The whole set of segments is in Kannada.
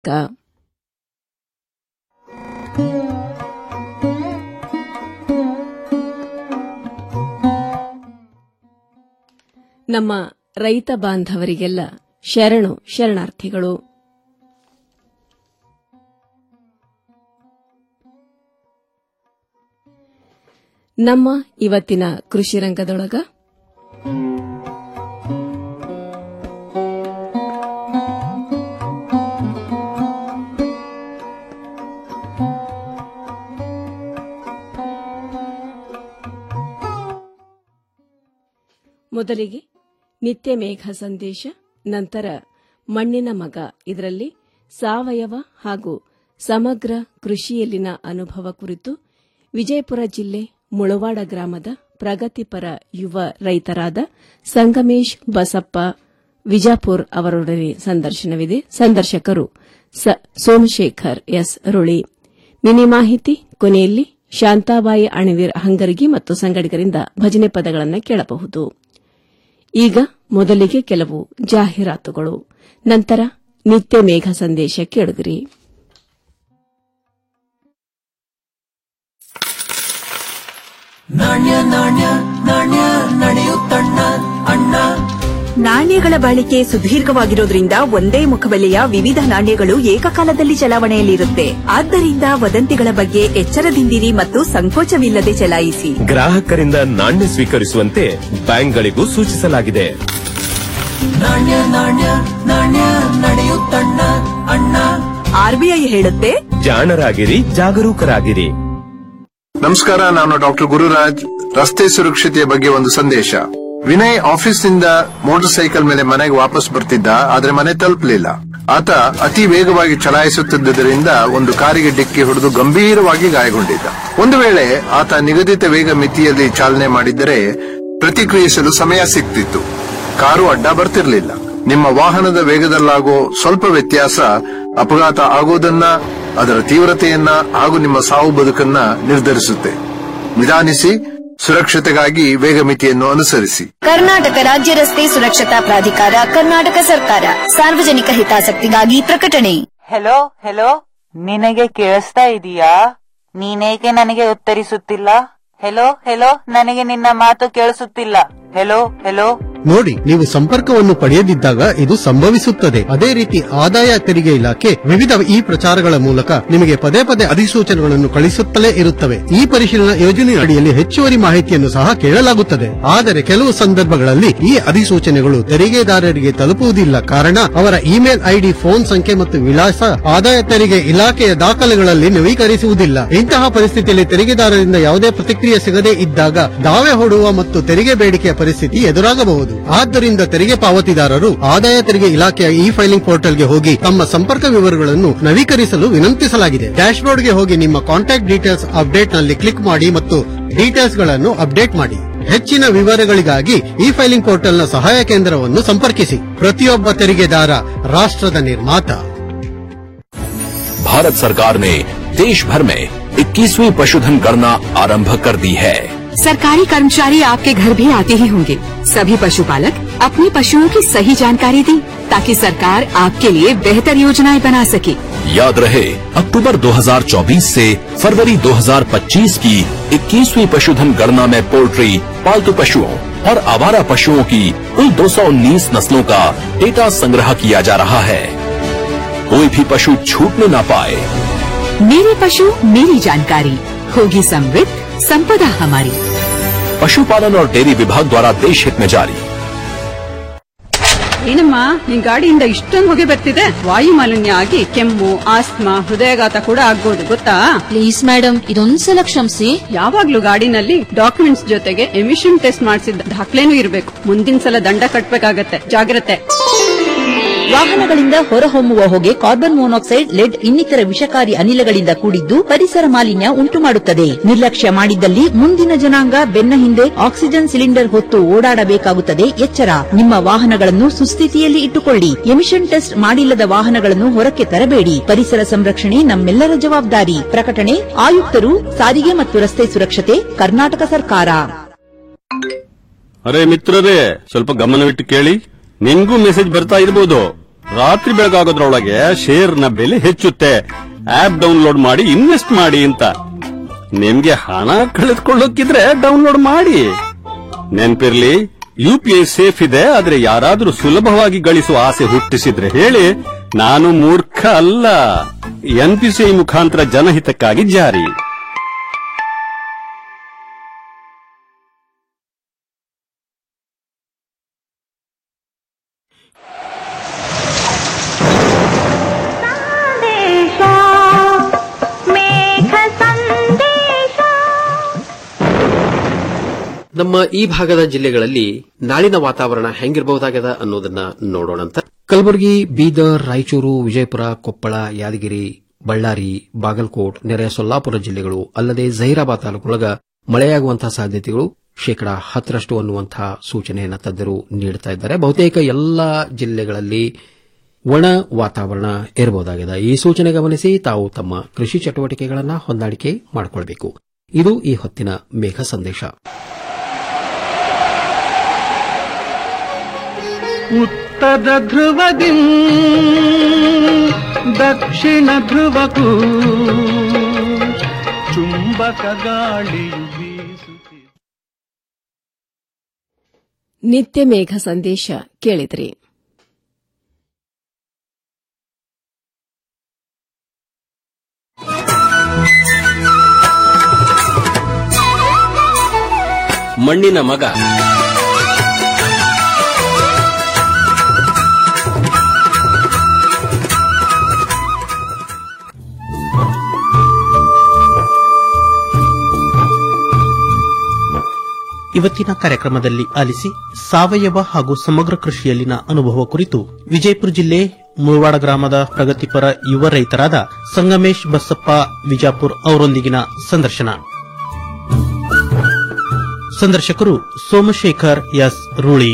ನಮ್ಮ ರೈತ ಬಾಂಧವರಿಗೆಲ್ಲ ಶರಣು ಶರಣಾರ್ಥಿಗಳು ನಮ್ಮ ಇವತ್ತಿನ ಕೃಷಿ ರಂಗದೊಳಗ ಮೊದಲಿಗೆ ನಿತ್ಯ ಮೇಘ ಸಂದೇಶ ನಂತರ ಮಣ್ಣಿನ ಮಗ ಇದರಲ್ಲಿ ಸಾವಯವ ಹಾಗೂ ಸಮಗ್ರ ಕೃಷಿಯಲ್ಲಿನ ಅನುಭವ ಕುರಿತು ವಿಜಯಪುರ ಜಿಲ್ಲೆ ಮುಳವಾಡ ಗ್ರಾಮದ ಪ್ರಗತಿಪರ ಯುವ ರೈತರಾದ ಸಂಗಮೇಶ್ ಬಸಪ್ಪ ವಿಜಾಪುರ್ ಅವರೊಡನೆ ಸಂದರ್ಶನವಿದೆ ಸಂದರ್ಶಕರು ಸೋಮಶೇಖರ್ ಎಸ್ ರುಳಿ ಮಿನಿ ಮಾಹಿತಿ ಕೊನೆಯಲ್ಲಿ ಶಾಂತಾಬಾಯಿ ಅಣವೀರ್ ಹಂಗರ್ಗಿ ಮತ್ತು ಸಂಗಡಿಗರಿಂದ ಭಜನೆ ಪದಗಳನ್ನು ಕೇಳಬಹುದು ಈಗ ಮೊದಲಿಗೆ ಕೆಲವು ಜಾಹೀರಾತುಗಳು ನಂತರ ನಿತ್ಯ ಮೇಘ ಸಂದೇಶ ಕೇಳಿದ್ರಿ ನಾಣ್ಯ ನಾಣ್ಯ ನಾಣ್ಯ ನಡೆಯುತ್ತಣ್ಣ ಅಣ್ಣ ನಾಣ್ಯಗಳ ಬಾಳಿಕೆ ಸುದೀರ್ಘವಾಗಿರೋದ್ರಿಂದ ಒಂದೇ ಮುಖಬೆಲೆಯ ವಿವಿಧ ನಾಣ್ಯಗಳು ಏಕಕಾಲದಲ್ಲಿ ಚಲಾವಣೆಯಲ್ಲಿರುತ್ತೆ ಆದ್ದರಿಂದ ವದಂತಿಗಳ ಬಗ್ಗೆ ಎಚ್ಚರದಿಂದಿರಿ ಮತ್ತು ಸಂಕೋಚವಿಲ್ಲದೆ ಚಲಾಯಿಸಿ ಗ್ರಾಹಕರಿಂದ ನಾಣ್ಯ ಸ್ವೀಕರಿಸುವಂತೆ ಬ್ಯಾಂಕ್ಗಳಿಗೂ ಸೂಚಿಸಲಾಗಿದೆ ನಾಣ್ಯ ನಾಣ್ಯ ನಾಣ್ಯ ನಡೆಯುತ್ತಣ್ಣ ಅಣ್ಣ ಆರ್ಬಿಐ ಹೇಳುತ್ತೆ ಜಾಣರಾಗಿರಿ ಜಾಗರೂಕರಾಗಿರಿ ನಮಸ್ಕಾರ ನಾನು ಡಾಕ್ಟರ್ ಗುರುರಾಜ್ ರಸ್ತೆ ಸುರಕ್ಷತೆಯ ಬಗ್ಗೆ ಒಂದು ಸಂದೇಶ ವಿನಯ್ ಆಫೀಸ್ನಿಂದ ಮೋಟಾರ್ ಸೈಕಲ್ ಮೇಲೆ ಮನೆಗೆ ವಾಪಸ್ ಬರ್ತಿದ್ದ ಆದ್ರೆ ಮನೆ ತಲುಪಲಿಲ್ಲ ಆತ ಅತಿ ವೇಗವಾಗಿ ಚಲಾಯಿಸುತ್ತಿದ್ದರಿಂದ ಒಂದು ಕಾರಿಗೆ ಡಿಕ್ಕಿ ಹೊಡೆದು ಗಂಭೀರವಾಗಿ ಗಾಯಗೊಂಡಿದ್ದ ಒಂದು ವೇಳೆ ಆತ ನಿಗದಿತ ವೇಗ ಮಿತಿಯಲ್ಲಿ ಚಾಲನೆ ಮಾಡಿದ್ದರೆ ಪ್ರತಿಕ್ರಿಯಿಸಲು ಸಮಯ ಸಿಗ್ತಿತ್ತು ಕಾರು ಅಡ್ಡ ಬರ್ತಿರ್ಲಿಲ್ಲ ನಿಮ್ಮ ವಾಹನದ ವೇಗದಲ್ಲಾಗೋ ಸ್ವಲ್ಪ ವ್ಯತ್ಯಾಸ ಅಪಘಾತ ಆಗೋದನ್ನ ಅದರ ತೀವ್ರತೆಯನ್ನ ಹಾಗೂ ನಿಮ್ಮ ಸಾವು ಬದುಕನ್ನ ನಿರ್ಧರಿಸುತ್ತೆ ನಿಧಾನಿಸಿ ಸುರಕ್ಷತೆಗಾಗಿ ವೇಗ ಮಿತಿಯನ್ನು ಅನುಸರಿಸಿ ಕರ್ನಾಟಕ ರಾಜ್ಯ ರಸ್ತೆ ಸುರಕ್ಷತಾ ಪ್ರಾಧಿಕಾರ ಕರ್ನಾಟಕ ಸರ್ಕಾರ ಸಾರ್ವಜನಿಕ ಹಿತಾಸಕ್ತಿಗಾಗಿ ಪ್ರಕಟಣೆ ಹೆಲೋ ಹೆಲೋ ನಿನಗೆ ಕೇಳಿಸ್ತಾ ಇದೀಯಾ ನೀನೇಕೆ ನನಗೆ ಉತ್ತರಿಸುತ್ತಿಲ್ಲ ಹೆಲೋ ಹೆಲೋ ನನಗೆ ನಿನ್ನ ಮಾತು ಕೇಳಿಸುತ್ತಿಲ್ಲ ಹೆಲೋ ಹೆಲೋ ನೋಡಿ ನೀವು ಸಂಪರ್ಕವನ್ನು ಪಡೆಯದಿದ್ದಾಗ ಇದು ಸಂಭವಿಸುತ್ತದೆ ಅದೇ ರೀತಿ ಆದಾಯ ತೆರಿಗೆ ಇಲಾಖೆ ವಿವಿಧ ಈ ಪ್ರಚಾರಗಳ ಮೂಲಕ ನಿಮಗೆ ಪದೇ ಪದೇ ಅಧಿಸೂಚನೆಗಳನ್ನು ಕಳಿಸುತ್ತಲೇ ಇರುತ್ತವೆ ಈ ಪರಿಶೀಲನಾ ಯೋಜನೆ ಅಡಿಯಲ್ಲಿ ಹೆಚ್ಚುವರಿ ಮಾಹಿತಿಯನ್ನು ಸಹ ಕೇಳಲಾಗುತ್ತದೆ ಆದರೆ ಕೆಲವು ಸಂದರ್ಭಗಳಲ್ಲಿ ಈ ಅಧಿಸೂಚನೆಗಳು ತೆರಿಗೆದಾರರಿಗೆ ತಲುಪುವುದಿಲ್ಲ ಕಾರಣ ಅವರ ಇಮೇಲ್ ಐಡಿ ಫೋನ್ ಸಂಖ್ಯೆ ಮತ್ತು ವಿಳಾಸ ಆದಾಯ ತೆರಿಗೆ ಇಲಾಖೆಯ ದಾಖಲೆಗಳಲ್ಲಿ ನವೀಕರಿಸುವುದಿಲ್ಲ ಇಂತಹ ಪರಿಸ್ಥಿತಿಯಲ್ಲಿ ತೆರಿಗೆದಾರರಿಂದ ಯಾವುದೇ ಪ್ರತಿಕ್ರಿಯೆ ಸಿಗದೇ ಇದ್ದಾಗ ದಾವೆ ಹೂಡುವ ಮತ್ತು ತೆರಿಗೆ ಬೇಡಿಕೆಯ ಪರಿಸ್ಥಿತಿ ಎದುರಾಗಬಹುದು ಆದ್ದರಿಂದ ತೆರಿಗೆ ಪಾವತಿದಾರರು ಆದಾಯ ತೆರಿಗೆ ಇಲಾಖೆಯ ಇ ಫೈಲಿಂಗ್ ಪೋರ್ಟಲ್ಗೆ ಹೋಗಿ ತಮ್ಮ ಸಂಪರ್ಕ ವಿವರಗಳನ್ನು ನವೀಕರಿಸಲು ವಿನಂತಿಸಲಾಗಿದೆ ಡ್ಯಾಶ್ಬೋರ್ಡ್ಗೆ ಹೋಗಿ ನಿಮ್ಮ ಕಾಂಟ್ಯಾಕ್ಟ್ ಡೀಟೇಲ್ಸ್ ಅಪ್ಡೇಟ್ ನಲ್ಲಿ ಕ್ಲಿಕ್ ಮಾಡಿ ಮತ್ತು ಡೀಟೇಲ್ಸ್ ಗಳನ್ನು ಅಪ್ಡೇಟ್ ಮಾಡಿ ಹೆಚ್ಚಿನ ವಿವರಗಳಿಗಾಗಿ ಇ ಫೈಲಿಂಗ್ ಪೋರ್ಟಲ್ನ ಸಹಾಯ ಕೇಂದ್ರವನ್ನು ಸಂಪರ್ಕಿಸಿ ಪ್ರತಿಯೊಬ್ಬ ತೆರಿಗೆದಾರ ರಾಷ್ಟ್ರದ ನಿರ್ಮಾತ भारत सरकार ने देश भर में 21वीं पशुधन गणना आरंभ कर दी है सरकारी कर्मचारी आपके घर भी आते ही होंगे सभी पशुपालक अपने पशुओं की सही जानकारी दें ताकि सरकार आपके लिए बेहतर योजनाएं बना सके याद रहे अक्टूबर 2024 से फरवरी 2025 की 21वीं पशुधन गणना में पोल्ट्री पालतू पशुओं और आवारा पशुओं की कुल 219 नस्लों का डेटा संग्रह किया जा रहा है कोई भी पशु छूटने ना पाए मेरे पशु मेरी जानकारी होगी समृद्ध संपदा हमारी पशुपालन और डेयरी विभाग द्वारा देश हित में जारी ಏನಮ್ಮ ನಿನ್ ಗಾಡಿಯಿಂದ ಇಷ್ಟೊಂದು ಹೊಗೆ ಬರ್ತಿದೆ ವಾಯು ಮಾಲಿನ್ಯ ಆಗಿ ಕೆಮ್ಮು ಆಸ್ತಮಾ ಹೃದಯಾಘಾತ ಕೂಡ ಆಗ್ಬೋದು ಗೊತ್ತಾ ಪ್ಲೀಸ್ ಮೇಡಮ್ ಇದೊಂದ್ಸಲ ಕ್ಷಮಿಸಿ ಯಾವಾಗ್ಲೂ ಗಾಡಿನಲ್ಲಿ ಡಾಕ್ಯುಮೆಂಟ್ಸ್ ಜೊತೆಗೆ ಎಮಿಷನ್ ಟೆಸ್ಟ್ ಮಾಡಿಸಿದ ದಾಖಲೆನೂ ಇರಬೇಕು ಮುಂದಿನ ಸಲ ದಂಡ ಕಟ್ಬೇಕಾಗತ್ತೆ ಜಾಗ್ರತೆ ವಾಹನಗಳಿಂದ ಹೊರಹೊಮ್ಮುವ ಹೊಗೆ ಕಾರ್ಬನ್ ಮೊನಾಕ್ಸೈಡ್ ಲೆಡ್ ಇನ್ನಿತರ ವಿಷಕಾರಿ ಅನಿಲಗಳಿಂದ ಕೂಡಿದ್ದು ಪರಿಸರ ಮಾಲಿನ್ಯ ಉಂಟು ಮಾಡುತ್ತದೆ ನಿರ್ಲಕ್ಷ್ಯ ಮಾಡಿದ್ದಲ್ಲಿ ಮುಂದಿನ ಜನಾಂಗ ಬೆನ್ನ ಹಿಂದೆ ಆಕ್ಸಿಜನ್ ಸಿಲಿಂಡರ್ ಹೊತ್ತು ಓಡಾಡಬೇಕಾಗುತ್ತದೆ ಎಚ್ಚರ ನಿಮ್ಮ ವಾಹನಗಳನ್ನು ಸುಸ್ಥಿತಿಯಲ್ಲಿ ಇಟ್ಟುಕೊಳ್ಳಿ ಎಮಿಷನ್ ಟೆಸ್ಟ್ ಮಾಡಿಲ್ಲದ ವಾಹನಗಳನ್ನು ಹೊರಕ್ಕೆ ತರಬೇಡಿ ಪರಿಸರ ಸಂರಕ್ಷಣೆ ನಮ್ಮೆಲ್ಲರ ಜವಾಬ್ದಾರಿ ಪ್ರಕಟಣೆ ಆಯುಕ್ತರು ಸಾರಿಗೆ ಮತ್ತು ರಸ್ತೆ ಸುರಕ್ಷತೆ ಕರ್ನಾಟಕ ಸರ್ಕಾರ ಅರೆ ಮಿತ್ರರೇ ಸ್ವಲ್ಪ ಗಮನವಿಟ್ಟು ಕೇಳಿ ನಿಮ್ಗೂ ಮೆಸೇಜ್ ಬರ್ತಾ ಇರ್ಬೋದು ರಾತ್ರಿ ಬೆಳಗಾಗೋದ್ರೊಳಗೆ ಶೇರ್ನ ಬೆಲೆ ಹೆಚ್ಚುತ್ತೆ ಆಪ್ ಡೌನ್ಲೋಡ್ ಮಾಡಿ ಇನ್ವೆಸ್ಟ್ ಮಾಡಿ ಅಂತ ನಿಮ್ಗೆ ಹಣ ಕಳೆದುಕೊಳ್ಳೋಕಿದ್ರೆ ಡೌನ್ಲೋಡ್ ಮಾಡಿ ನೆನ್ಪಿರ್ಲಿ ಯು ಪಿ ಐ ಸೇಫ್ ಇದೆ ಆದ್ರೆ ಯಾರಾದ್ರೂ ಸುಲಭವಾಗಿ ಗಳಿಸುವ ಆಸೆ ಹುಟ್ಟಿಸಿದ್ರೆ ಹೇಳಿ ನಾನು ಮೂರ್ಖ ಅಲ್ಲ ಎನ್ಪಿಸಿಐ ಮುಖಾಂತರ ಜನಹಿತಕ್ಕಾಗಿ ಜಾರಿ ನಮ್ಮ ಈ ಭಾಗದ ಜಿಲ್ಲೆಗಳಲ್ಲಿ ನಾಳಿನ ವಾತಾವರಣ ಹೆಂಗಿರಬಹುದಾಗದ ಅನ್ನೋದನ್ನ ನೋಡೋಣಂತ ಕಲಬುರಗಿ ಬೀದರ್ ರಾಯಚೂರು ವಿಜಯಪುರ ಕೊಪ್ಪಳ ಯಾದಗಿರಿ ಬಳ್ಳಾರಿ ಬಾಗಲಕೋಟ್ ನೆರೆಯ ಸೊಲ್ಲಾಪುರ ಜಿಲ್ಲೆಗಳು ಅಲ್ಲದೆ ಜಹೀರಾಬಾದ್ ತಾಲೂಕೊಳಗ ಮಳೆಯಾಗುವಂತಹ ಸಾಧ್ಯತೆಗಳು ಶೇಕಡಾ ಹತ್ತರಷ್ಟು ಅನ್ನುವಂತಹ ಸೂಚನೆಯನ್ನು ತಜ್ಞರು ನೀಡುತ್ತಾ ಇದ್ದಾರೆ ಬಹುತೇಕ ಎಲ್ಲಾ ಜಿಲ್ಲೆಗಳಲ್ಲಿ ಒಣ ವಾತಾವರಣ ಇರಬಹುದಾಗಿದೆ ಈ ಸೂಚನೆ ಗಮನಿಸಿ ತಾವು ತಮ್ಮ ಕೃಷಿ ಚಟುವಟಿಕೆಗಳನ್ನು ಹೊಂದಾಣಿಕೆ ಮಾಡಿಕೊಳ್ಳಬೇಕು ಇದು ಈ ಹೊತ್ತಿನ ಮೇಘ ಸಂದೇಶ ಉತ್ತರ ಧ್ರುವದಿ ದಕ್ಷಿಣ ಧ್ರುವಕ್ಕೂ ಚುಂಬಕ ಗಾಳಿಯು ಬೀಸುತ್ತಿದೆ ನಿತ್ಯ ಮೇಘ ಸಂದೇಶ ಕೇಳಿದ್ರಿ ಮಣ್ಣಿನ ಮಗ ಇವತ್ತಿನ ಕಾರ್ಯಕ್ರಮದಲ್ಲಿ ಆಲಿಸಿ ಸಾವಯವ ಹಾಗೂ ಸಮಗ್ರ ಕೃಷಿಯಲ್ಲಿನ ಅನುಭವ ಕುರಿತು ವಿಜಯಪುರ ಜಿಲ್ಲೆ ಮುಳವಾಡ ಗ್ರಾಮದ ಪ್ರಗತಿಪರ ಯುವ ರೈತರಾದ ಸಂಗಮೇಶ್ ಬಸಪ್ಪ ವಿಜಾಪುರ್ ಅವರೊಂದಿಗಿನ ಸಂದರ್ಶನ ಸಂದರ್ಶಕರು ಸೋಮಶೇಖರ್ ಎಸ್ ರೂಳಿ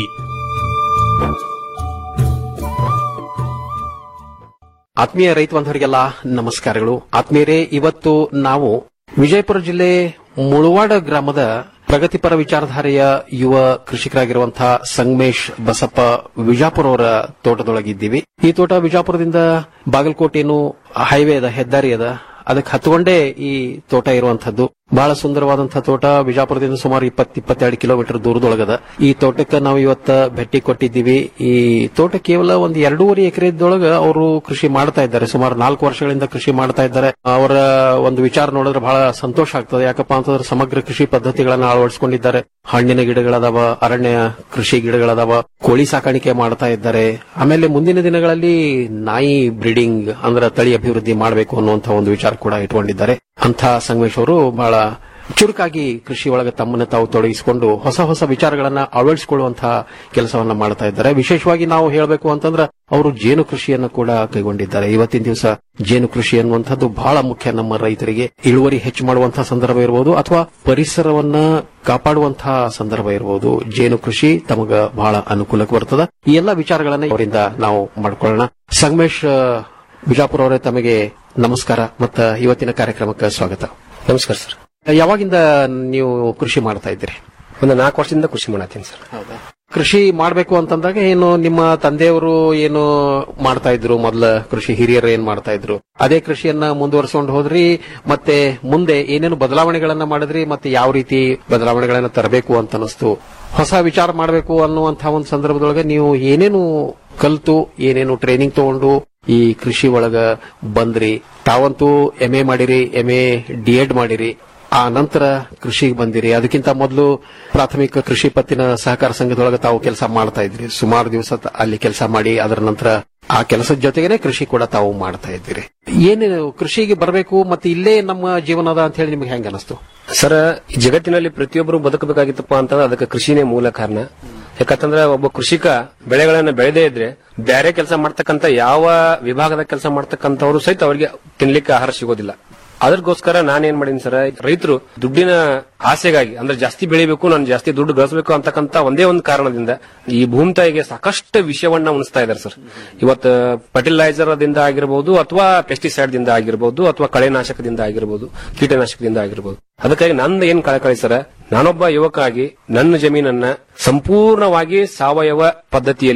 ಆತ್ಮೀಯ ರೈತ ಬಾಂಧವರಿಗೆಲ್ಲ ನಮಸ್ಕಾರಗಳು ಆತ್ಮೀಯರೇ ಇವತ್ತು ನಾವು ವಿಜಯಪುರ ಜಿಲ್ಲೆ ಮುಳವಾಡ ಗ್ರಾಮದ ಪ್ರಗತಿಪರ ವಿಚಾರಧಾರೆಯ ಯುವ ಕೃಷಿಕರಾಗಿರುವಂತಹ ಸಂಗಮೇಶ್ ಬಸಪ್ಪ ವಿಜಾಪುರ ಅವರ ತೋಟದೊಳಗಿದ್ದೀವಿ ಈ ತೋಟ ವಿಜಾಪುರದಿಂದ ಬಾಗಲಕೋಟೆ ಏನು ಹೈವೇ ಅದ ಹೆದ್ದಾರಿ ಅದ ಅದಕ್ಕೆ ಹತ್ಕೊಂಡೇ ಈ ತೋಟ ಇರುವಂತದ್ದು ಬಹಳ ಸುಂದರವಾದಂತಹ ತೋಟ ವಿಜಾಪುರದಿಂದ ಸುಮಾರು ಇಪ್ಪತ್ ಇಪ್ಪತ್ತೆರಡು ಕಿಲೋಮೀಟರ್ ದೂರದೊಳಗದ ಈ ತೋಟಕ್ಕೆ ನಾವು ಇವತ್ತ ಭೇಟಿ ಕೊಟ್ಟಿದ್ದೀವಿ ಈ ತೋಟ ಕೇವಲ ಒಂದು ಎರಡೂವರೆ ಎಕರೆದೊಳಗ ಅವರು ಕೃಷಿ ಮಾಡ್ತಾ ಇದ್ದಾರೆ ಸುಮಾರು ನಾಲ್ಕು ವರ್ಷಗಳಿಂದ ಕೃಷಿ ಮಾಡ್ತಾ ಇದ್ದಾರೆ ಅವರ ಒಂದು ವಿಚಾರ ನೋಡಿದ್ರೆ ಬಹಳ ಸಂತೋಷ ಆಗ್ತದೆ ಯಾಕಪ್ಪ ಅಂತಂದ್ರೆ ಸಮಗ್ರ ಕೃಷಿ ಪದ್ಧತಿಗಳನ್ನ ಅಳವಡಿಸಿಕೊಂಡಿದ್ದಾರೆ ಹಣ್ಣಿನ ಗಿಡಗಳದಾವ ಅರಣ್ಯ ಕೃಷಿ ಗಿಡಗಳದಾವ ಕೋಳಿ ಸಾಕಾಣಿಕೆ ಮಾಡ್ತಾ ಇದ್ದಾರೆ ಆಮೇಲೆ ಮುಂದಿನ ದಿನಗಳಲ್ಲಿ ನಾಯಿ ಬ್ರೀಡಿಂಗ್ ಅಂದ್ರೆ ತಳಿ ಅಭಿವೃದ್ಧಿ ಮಾಡಬೇಕು ಅನ್ನುವಂತಹ ಒಂದು ವಿಚಾರ ಕೂಡ ಇಟ್ಕೊಂಡಿದ್ದಾರೆ ಅಂತ ಸಂಗಮೇಶ್ ಅವರು ಬಹಳ ಚುರುಕಾಗಿ ಕೃಷಿ ಒಳಗೆ ತಮ್ಮನ್ನು ತಾವು ತೊಡಗಿಸಿಕೊಂಡು ಹೊಸ ಹೊಸ ವಿಚಾರಗಳನ್ನ ಅಳವಡಿಸಿಕೊಳ್ಳುವಂತಹ ಕೆಲಸವನ್ನ ಮಾಡ್ತಾ ಇದ್ದಾರೆ ವಿಶೇಷವಾಗಿ ನಾವು ಹೇಳಬೇಕು ಅಂತಂದ್ರೆ ಅವರು ಜೇನು ಕೃಷಿಯನ್ನು ಕೂಡ ಕೈಗೊಂಡಿದ್ದಾರೆ ಇವತ್ತಿನ ದಿವಸ ಜೇನು ಕೃಷಿ ಅನ್ನುವಂಥದ್ದು ಬಹಳ ಮುಖ್ಯ ನಮ್ಮ ರೈತರಿಗೆ ಇಳುವರಿ ಹೆಚ್ಚು ಮಾಡುವಂತಹ ಸಂದರ್ಭ ಇರಬಹುದು ಅಥವಾ ಪರಿಸರವನ್ನ ಕಾಪಾಡುವಂತಹ ಸಂದರ್ಭ ಇರಬಹುದು ಜೇನು ಕೃಷಿ ತಮಗ ಬಹಳ ಅನುಕೂಲಕ್ಕೆ ಬರ್ತದ ಈ ಎಲ್ಲ ವಿಚಾರಗಳನ್ನ ಅವರಿಂದ ನಾವು ಮಾಡ್ಕೊಳ್ಳೋಣ ಸಂಗಮೇಶ್ ಬಿಜಾಪುರ ಅವರೇ ತಮಗೆ ನಮಸ್ಕಾರ ಮತ್ತು ಇವತ್ತಿನ ಕಾರ್ಯಕ್ರಮಕ್ಕೆ ಸ್ವಾಗತ ನಮಸ್ಕಾರ ಸರ್ ಯಾವಾಗಿಂದ ನೀವು ಕೃಷಿ ಮಾಡ್ತಾ ಇದ್ದೀರಿ ಒಂದು ನಾಲ್ಕು ವರ್ಷದಿಂದ ಕೃಷಿ ಮಾಡತ್ತೀನಿ ಸರ್ ಕೃಷಿ ಮಾಡಬೇಕು ಅಂತಂದಾಗ ಏನು ನಿಮ್ಮ ತಂದೆಯವರು ಏನು ಮಾಡ್ತಾ ಇದ್ರು ಮೊದಲ ಕೃಷಿ ಹಿರಿಯರು ಏನ್ ಮಾಡ್ತಾ ಇದ್ರು ಅದೇ ಕೃಷಿಯನ್ನ ಮುಂದುವರಿಸಿಕೊಂಡು ಹೋದ್ರಿ ಮತ್ತೆ ಮುಂದೆ ಏನೇನು ಬದಲಾವಣೆಗಳನ್ನ ಮಾಡಿದ್ರಿ ಮತ್ತೆ ಯಾವ ರೀತಿ ಬದಲಾವಣೆಗಳನ್ನ ತರಬೇಕು ಅಂತ ಅನಿಸ್ತು ಹೊಸ ವಿಚಾರ ಮಾಡಬೇಕು ಅನ್ನುವಂತಹ ಒಂದು ಸಂದರ್ಭದೊಳಗೆ ನೀವು ಏನೇನು ಕಲ್ತು ಏನೇನು ಟ್ರೈನಿಂಗ್ ತಗೊಂಡು ಈ ಕೃಷಿ ಒಳಗ ಬಂದ್ರಿ ತಾವಂತೂ ಎಂ ಎ ಮಾಡಿರಿ ಎಂ ಎ ಡಿ ಎಡ್ ಮಾಡಿರಿ ಆ ನಂತರ ಕೃಷಿಗೆ ಬಂದಿರಿ ಅದಕ್ಕಿಂತ ಮೊದಲು ಪ್ರಾಥಮಿಕ ಕೃಷಿ ಪತ್ತಿನ ಸಹಕಾರ ಸಂಘದೊಳಗೆ ತಾವು ಕೆಲಸ ಮಾಡ್ತಾ ಇದ್ರಿ ಸುಮಾರು ದಿವಸ ತ- ಅಲ್ಲಿ ಕೆಲಸ ಮಾಡಿ ಅದರ ನಂತರ ಆ ಕೆಲಸದ ಜೊತೆಗೇನೆ ಕೃಷಿ ಕೂಡ ತಾವು ಮಾಡ್ತಾ ಇದ್ದೀರಿ ಏನೇನು ಕೃಷಿಗೆ ಬರಬೇಕು ಮತ್ತೆ ಇಲ್ಲೇ ನಮ್ಮ ಜೀವನದ ಅಂತ ಹೇಳಿ ನಿಮ್ಗೆ ಹೆಂಗ ಅನಿಸ್ತು ಸರ್ ಈ ಜಗತ್ತಿನಲ್ಲಿ ಪ್ರತಿಯೊಬ್ಬರು ಬದುಕಬೇಕಾಗಿತ್ತಪ್ಪ ಅಂತಂದ್ರೆ ಅದಕ್ಕೆ ಕೃಷಿನೇ ಮೂಲ ಕಾರಣ ಯಾಕಂತಂದ್ರೆ ಒಬ್ಬ ಕೃಷಿಕ ಬೆಳೆಗಳನ್ನ ಬೆಳೆದೇ ಇದ್ರೆ ಬೇರೆ ಕೆಲಸ ಮಾಡ್ತಕ್ಕಂತ ಯಾವ ವಿಭಾಗದ ಕೆಲಸ ಮಾಡ್ತಕ್ಕಂಥವ್ರು ಸಹಿತ ಅವರಿಗೆ ತಿನ್ಲಿಕ್ಕೆ ಆಹಾರ ಸಿಗೋದಿಲ್ಲ ಅದಕ್ಕೋಸ್ಕರ ನಾನೇನ್ ಮಾಡೀನಿ ಸರ್ ರೈತರು ದುಡ್ಡಿನ ಆಸೆಗಾಗಿ ಅಂದ್ರೆ ಜಾಸ್ತಿ ಬೆಳಿಬೇಕು ನಾನು ಜಾಸ್ತಿ ದುಡ್ಡು ಗಳಿಸಬೇಕು ಅಂತಕ್ಕಂತ ಒಂದೇ ಒಂದು ಕಾರಣದಿಂದ ಈ ಭೂಮಿ ತಾಯಿಗೆ ಸಾಕಷ್ಟು ವಿಷಯವನ್ನ ಉಣಿಸ್ತಾ ಇದ್ದಾರೆ ಸರ್ ಇವತ್ತು ಫರ್ಟಿಲೈಸರ್ ದಿಂದ ಆಗಿರಬಹುದು ಅಥವಾ ಪೆಸ್ಟಿಸೈಡ್ ದಿಂದ ಆಗಿರಬಹುದು ಅಥವಾ ಕಳೆನಾಶಕದಿಂದ ಆಗಿರಬಹುದು ಕೀಟನಾಶಕದಿಂದ ಆಗಿರಬಹುದು ಅದಕ್ಕಾಗಿ ನಂದು ಏನ್ ಕಳಕಳಿ ಸರ್ ನಾನೊಬ್ಬ ಯುವಕ ಆಗಿ ನನ್ನ ಜಮೀನನ್ನ ಸಂಪೂರ್ಣವಾಗಿ ಸಾವಯವ ಪದ್ಧತಿಯಲ್ಲಿ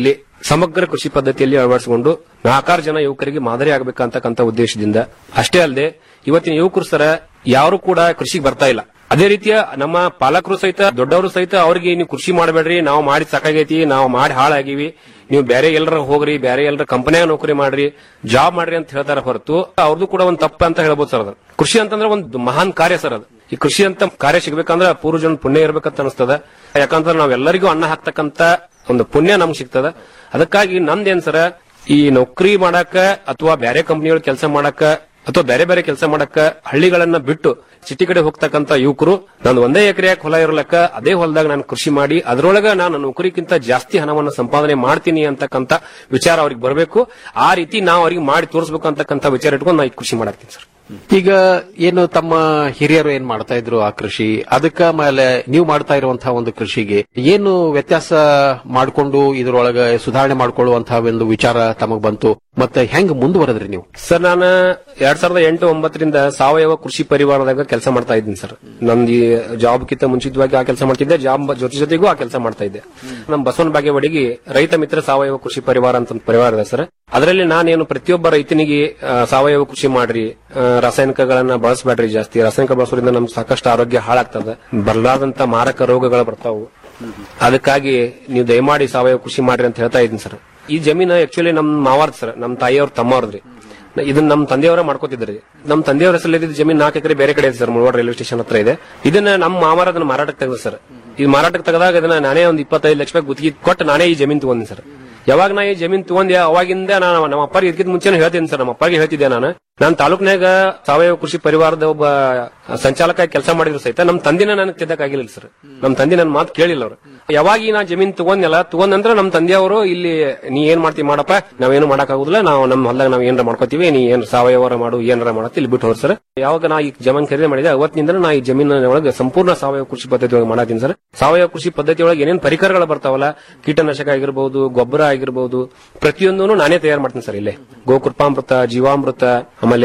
ಸಮಗ್ರ ಕೃಷಿ ಪದ್ಧತಿಯಲ್ಲಿ ಅಳವಡಿಸಿಕೊಂಡು ನಾಲ್ಕಾರು ಜನ ಯುವಕರಿಗೆ ಮಾದರಿ ಆಗಬೇಕಂತಕ್ಕಂಥ ಉದ್ದೇಶದಿಂದ ಅಷ್ಟೇ ಅಲ್ಲದೆ ಇವತ್ತಿನ ಯುವಕರು ಸರ ಯಾರು ಕೂಡ ಕೃಷಿಗೆ ಬರ್ತಾ ಇಲ್ಲ ಅದೇ ರೀತಿಯ ನಮ್ಮ ಪಾಲಕರು ಸಹಿತ ದೊಡ್ಡವರು ಸಹಿತ ಅವ್ರಿಗೆ ನೀವು ಕೃಷಿ ಮಾಡಬೇಡ್ರಿ ನಾವು ಮಾಡಿ ಸಾಕಾಗೈತಿ ನಾವು ಮಾಡಿ ಹಾಳಾಗಿವಿ ನೀವು ಬೇರೆ ಎಲ್ಲರ ಹೋಗ್ರಿ ಬೇರೆ ಎಲ್ಲರ ಕಂಪನಿಯಾಗ ನೌಕರಿ ಮಾಡ್ರಿ ಜಾಬ್ ಮಾಡ್ರಿ ಅಂತ ಹೇಳ್ತಾರ ಹೊರತು ಅವ್ರದ್ದು ಕೂಡ ಒಂದು ತಪ್ಪ ಅಂತ ಹೇಳ್ಬೋದು ಸರ್ ಅದು ಕೃಷಿ ಅಂತಂದ್ರೆ ಒಂದು ಮಹಾನ್ ಕಾರ್ಯ ಸರ್ ಅದು ಈ ಕೃಷಿ ಅಂತ ಕಾರ್ಯ ಸಿಗ್ಬೇಕಂದ್ರೆ ಪೂರ್ವಜನ ಪುಣ್ಯ ಇರ್ಬೇಕಂತ ಅನಿಸ್ತದ ಯಾಕಂದ್ರೆ ನಾವೆಲ್ಲರಿಗೂ ಅನ್ನ ಹಾಕ್ತಕ್ಕಂತ ಒಂದು ಪುಣ್ಯ ನಮ್ಗೆ ಸಿಗ್ತದ ಅದಕ್ಕಾಗಿ ನಂದೇನ್ ಸರ ಈ ನೌಕರಿ ಮಾಡಾಕ ಅಥವಾ ಬೇರೆ ಕಂಪನಿಗಳು ಕೆಲಸ ಮಾಡಾಕ ಅಥವಾ ಬೇರೆ ಬೇರೆ ಕೆಲಸ ಮಾಡಾಕ ಹಳ್ಳಿಗಳನ್ನ ಬಿಟ್ಟು ಸಿಟಿ ಕಡೆ ಹೋಗ್ತಕ್ಕಂತ ಯುವಕರು ನಾನು ಒಂದೇ ಎಕರೆ ಹೊಲ ಇರಲಕ್ಕ ಅದೇ ಹೊಲದಾಗ ನಾನು ಕೃಷಿ ಮಾಡಿ ಅದರೊಳಗ ನಾನು ನೌಕರಿಗಿಂತ ಜಾಸ್ತಿ ಹಣವನ್ನು ಸಂಪಾದನೆ ಮಾಡ್ತೀನಿ ಅಂತಕ್ಕಂತ ವಿಚಾರ ಅವ್ರಿಗೆ ಬರಬೇಕು ಆ ರೀತಿ ನಾವು ಅವ್ರಿಗೆ ಮಾಡಿ ತೋರಿಸ್ಬೇಕು ಅಂತಕ್ಕಂತ ವಿಚಾರ ಇಟ್ಕೊಂಡು ನಾ ಈ ಕೃಷಿ ಮಾಡಾಕ್ತೀನಿ ಸರ್ ಈಗ ಏನು ತಮ್ಮ ಹಿರಿಯರು ಏನ್ ಮಾಡ್ತಾ ಇದ್ರು ಆ ಕೃಷಿ ಅದಕ್ಕ ಮೇಲೆ ನೀವು ಮಾಡ್ತಾ ಇರುವಂತಹ ಒಂದು ಕೃಷಿಗೆ ಏನು ವ್ಯತ್ಯಾಸ ಮಾಡಿಕೊಂಡು ಇದ್ರೊಳಗ ಸುಧಾರಣೆ ಮಾಡ್ಕೊಳ್ಳುವಂತಹ ಒಂದು ವಿಚಾರ ತಮಗ್ ಬಂತು ಮತ್ತೆ ಹೆಂಗ್ ಮುಂದುವರೆದ್ರಿ ನೀವು ಸರ್ ನಾನು ಎರಡ್ ಸಾವಿರದ ಎಂಟು ಒಂಬತ್ತರಿಂದ ಸಾವಯವ ಕೃಷಿ ಪರಿವಾರದಾಗ ಕೆಲಸ ಮಾಡ್ತಾ ಇದ್ದೀನಿ ಸರ್ ನಂದು ಜಾಬ್ ಕಿಂತ ಮುಂಚಿತವಾಗಿ ಆ ಕೆಲಸ ಮಾಡ್ತಿದ್ದೆ ಜಾಬ್ ಜೊತೆ ಜೊತೆಗೂ ಆ ಕೆಲಸ ಮಾಡ್ತಾ ಇದ್ದೆ ನಮ್ಮ ಬಸವನ ಬಾಗೇವಾಡಿಗೆ ರೈತ ಮಿತ್ರ ಸಾವಯವ ಕೃಷಿ ಪರಿವಾರ ಅಂತ ಒಂದು ಪರಿವಾರ ಇದೆ ಸರ್ ಅದರಲ್ಲಿ ನಾನೇನು ಪ್ರತಿಯೊಬ್ಬ ರೈತನಿಗೆ ಆ, ಸಾವಯವ ಕೃಷಿ ಮಾಡ್ರಿ ಆ, ರಾಸಾಯನಿಕಗಳನ್ನ ಬಳಸಬೇಡ್ರಿ ಜಾಸ್ತಿ ರಾಸಾಯನಿಕ ಬಳಸೋದ್ರಿಂದ ನಮ್ಗೆ ಸಾಕಷ್ಟು ಆರೋಗ್ಯ ಹಾಳಾಗ್ತದೆ ಬರಲಾದಂತ ಮಾರಕ ರೋಗಗಳು ಬರ್ತಾವು ಅದಕ್ಕಾಗಿ ನೀವು ದಯಮಾಡಿ ಸಾವಯವ ಕೃಷಿ ಮಾಡ್ರಿ ಅಂತ ಹೇಳ್ತಾ ಇದ್ದೀನಿ ಸರ್ ಈ ಜಮೀನು ಆಕ್ಚುಲಿ ನಮ್ ಮಾವಾರ್ದ ಸರ್ ನಮ್ ತಾಯಿಯವ್ರ ತಮ್ಮವ್ರದ್ರಿ ಇದನ್ನ ನಮ್ ತಂದೆಯವರ ಮಾಡ್ಕೋತಿದ್ರಿ ನಮ್ ತಂದೆಯವರ ಹೆಸರಲ್ಲಿ ಇದ್ದಿದ್ದ ಜಮೀನು ನಾಲ್ಕು ಎಕರೆ ಬೇರೆ ಕಡೆ ಇದೆ ಸರ್ ಮುಳವಾಡ ರೈಲ್ವೆ ಸ್ಟೇಷನ್ ಹತ್ರ ಇದೆ ಇದನ್ನ ನಮ್ಮ ಮಾವಾರ ಅದನ್ನ ಮಾರಾಟಕ್ಕೆ ತೆಗೆದ ಸರ್ ಈ ಮಾರಾಟಕ್ಕೆ ತೆಗೆದಾಗ ಇದನ್ನ ನಾನೇ ಒಂದು ಇಪ್ಪತ್ತೈದು ಲಕ್ಷ ರೂಪಾಯಿ ಗುತ್ತಿಗೆ ಕೊಟ್ಟು ನಾನೇ ಈ ಜಮೀನು ತಗೊಂಡಿನಿ ಸರ್ ಯಾವಾಗ ನಾ ಈ ಜಮೀನ್ ತಗೊಂಡೆ ಅವಾಗಿಂದ ನಾನು ನಮ್ಮ ಅಪ್ಪರಿಗೆ ಇದಕ್ಕಿಂತ ಮುಂಚೆನೆ ಹೇಳ್ತೀನಿ ಸರ್ ನಮ್ಮ ಅಪ್ಪರಿಗೆ ಹೇಳ್ತಿದ್ದೆ ನಾನು ನಾನು ತಾಲೂಕ್ನಾಗ ಸಾವಯವ ಕೃಷಿ ಪರಿವಾರದ ಒಬ್ಬ ಸಂಚಾಲಕ ಕೆಲಸ ಮಾಡಿದ್ರು ಸಹಿತ ನಮ್ಮ ತಂದಿನ ನನಗೆ ತಿದ್ದಕ್ಕಾಗಿಲ್ಲ ಸರ್ ನಮ್ಮ ತಂದೆ ನನ್ನ ಮಾತು ಕೇಳಿಲ್ಲ ಅವರು ಯಾವಾಗ ಈ ನಾ ಜಮೀನ್ ತಗೊಂಡೆಲ್ಲ ತಗೊಂಡ್ ನಂತರ ನಮ್ಮ ತಂದೆಯವರು ಇಲ್ಲಿ ನೀ ಏನ್ ಮಾಡ್ತೀವಿ ಮಾಡಪ್ಪ ನಾವೇನು ಮಾಡಕ್ಕಾಗುದಿಲ್ಲ ನಾವು ನಮ್ಮ ಹೊಲದಾಗ ನಾವ್ ಏನಾರ ಮಾಡ್ಕೋತೀವಿ ನೀ ಏನ್ ಸಾವಯವ ಮಾಡು ಏನಾರ ಮಾಡತ್ತೆ ಇಲ್ಲಿ ಬಿಟ್ಟು ಹೋರ್ ಸರ್ ಯಾವಾಗ ನಾ ಈ ಜಮೀನ್ ಖರೀದಿ ಮಾಡಿದೆ ಅವತ್ತಿನಿಂದ ನಾ ಈ ಜಮೀನಿನ ಒಳಗೆ ಸಂಪೂರ್ಣ ಸಾವಯವ ಕೃಷಿ ಪದ್ಧತಿ ಒಳಗೆ ಮಾಡತ್ತೀನಿ ಸರ್ ಸಾವಯವ ಕೃಷಿ ಪದ್ಧತಿ ಒಳಗೆ ಏನೇನ್ ಪರಿಕರಗಳು ಬರ್ತಾವಲ್ಲ ಕೀಟನಾಶಕ ಆಗಿರ್ಬಹುದು ಗೊಬ್ಬರ ಆಗಿರ್ಬಹುದು ಪ್ರತಿಯೊಂದನ್ನು ನಾನೇ ತಯಾರು ಮಾಡ್ತೀನಿ ಸರ್ ಇಲ್ಲೇ ಗೋಕೃಪಾಮೃತ ಜೀವಾಮೃತ ಆಮೇಲೆ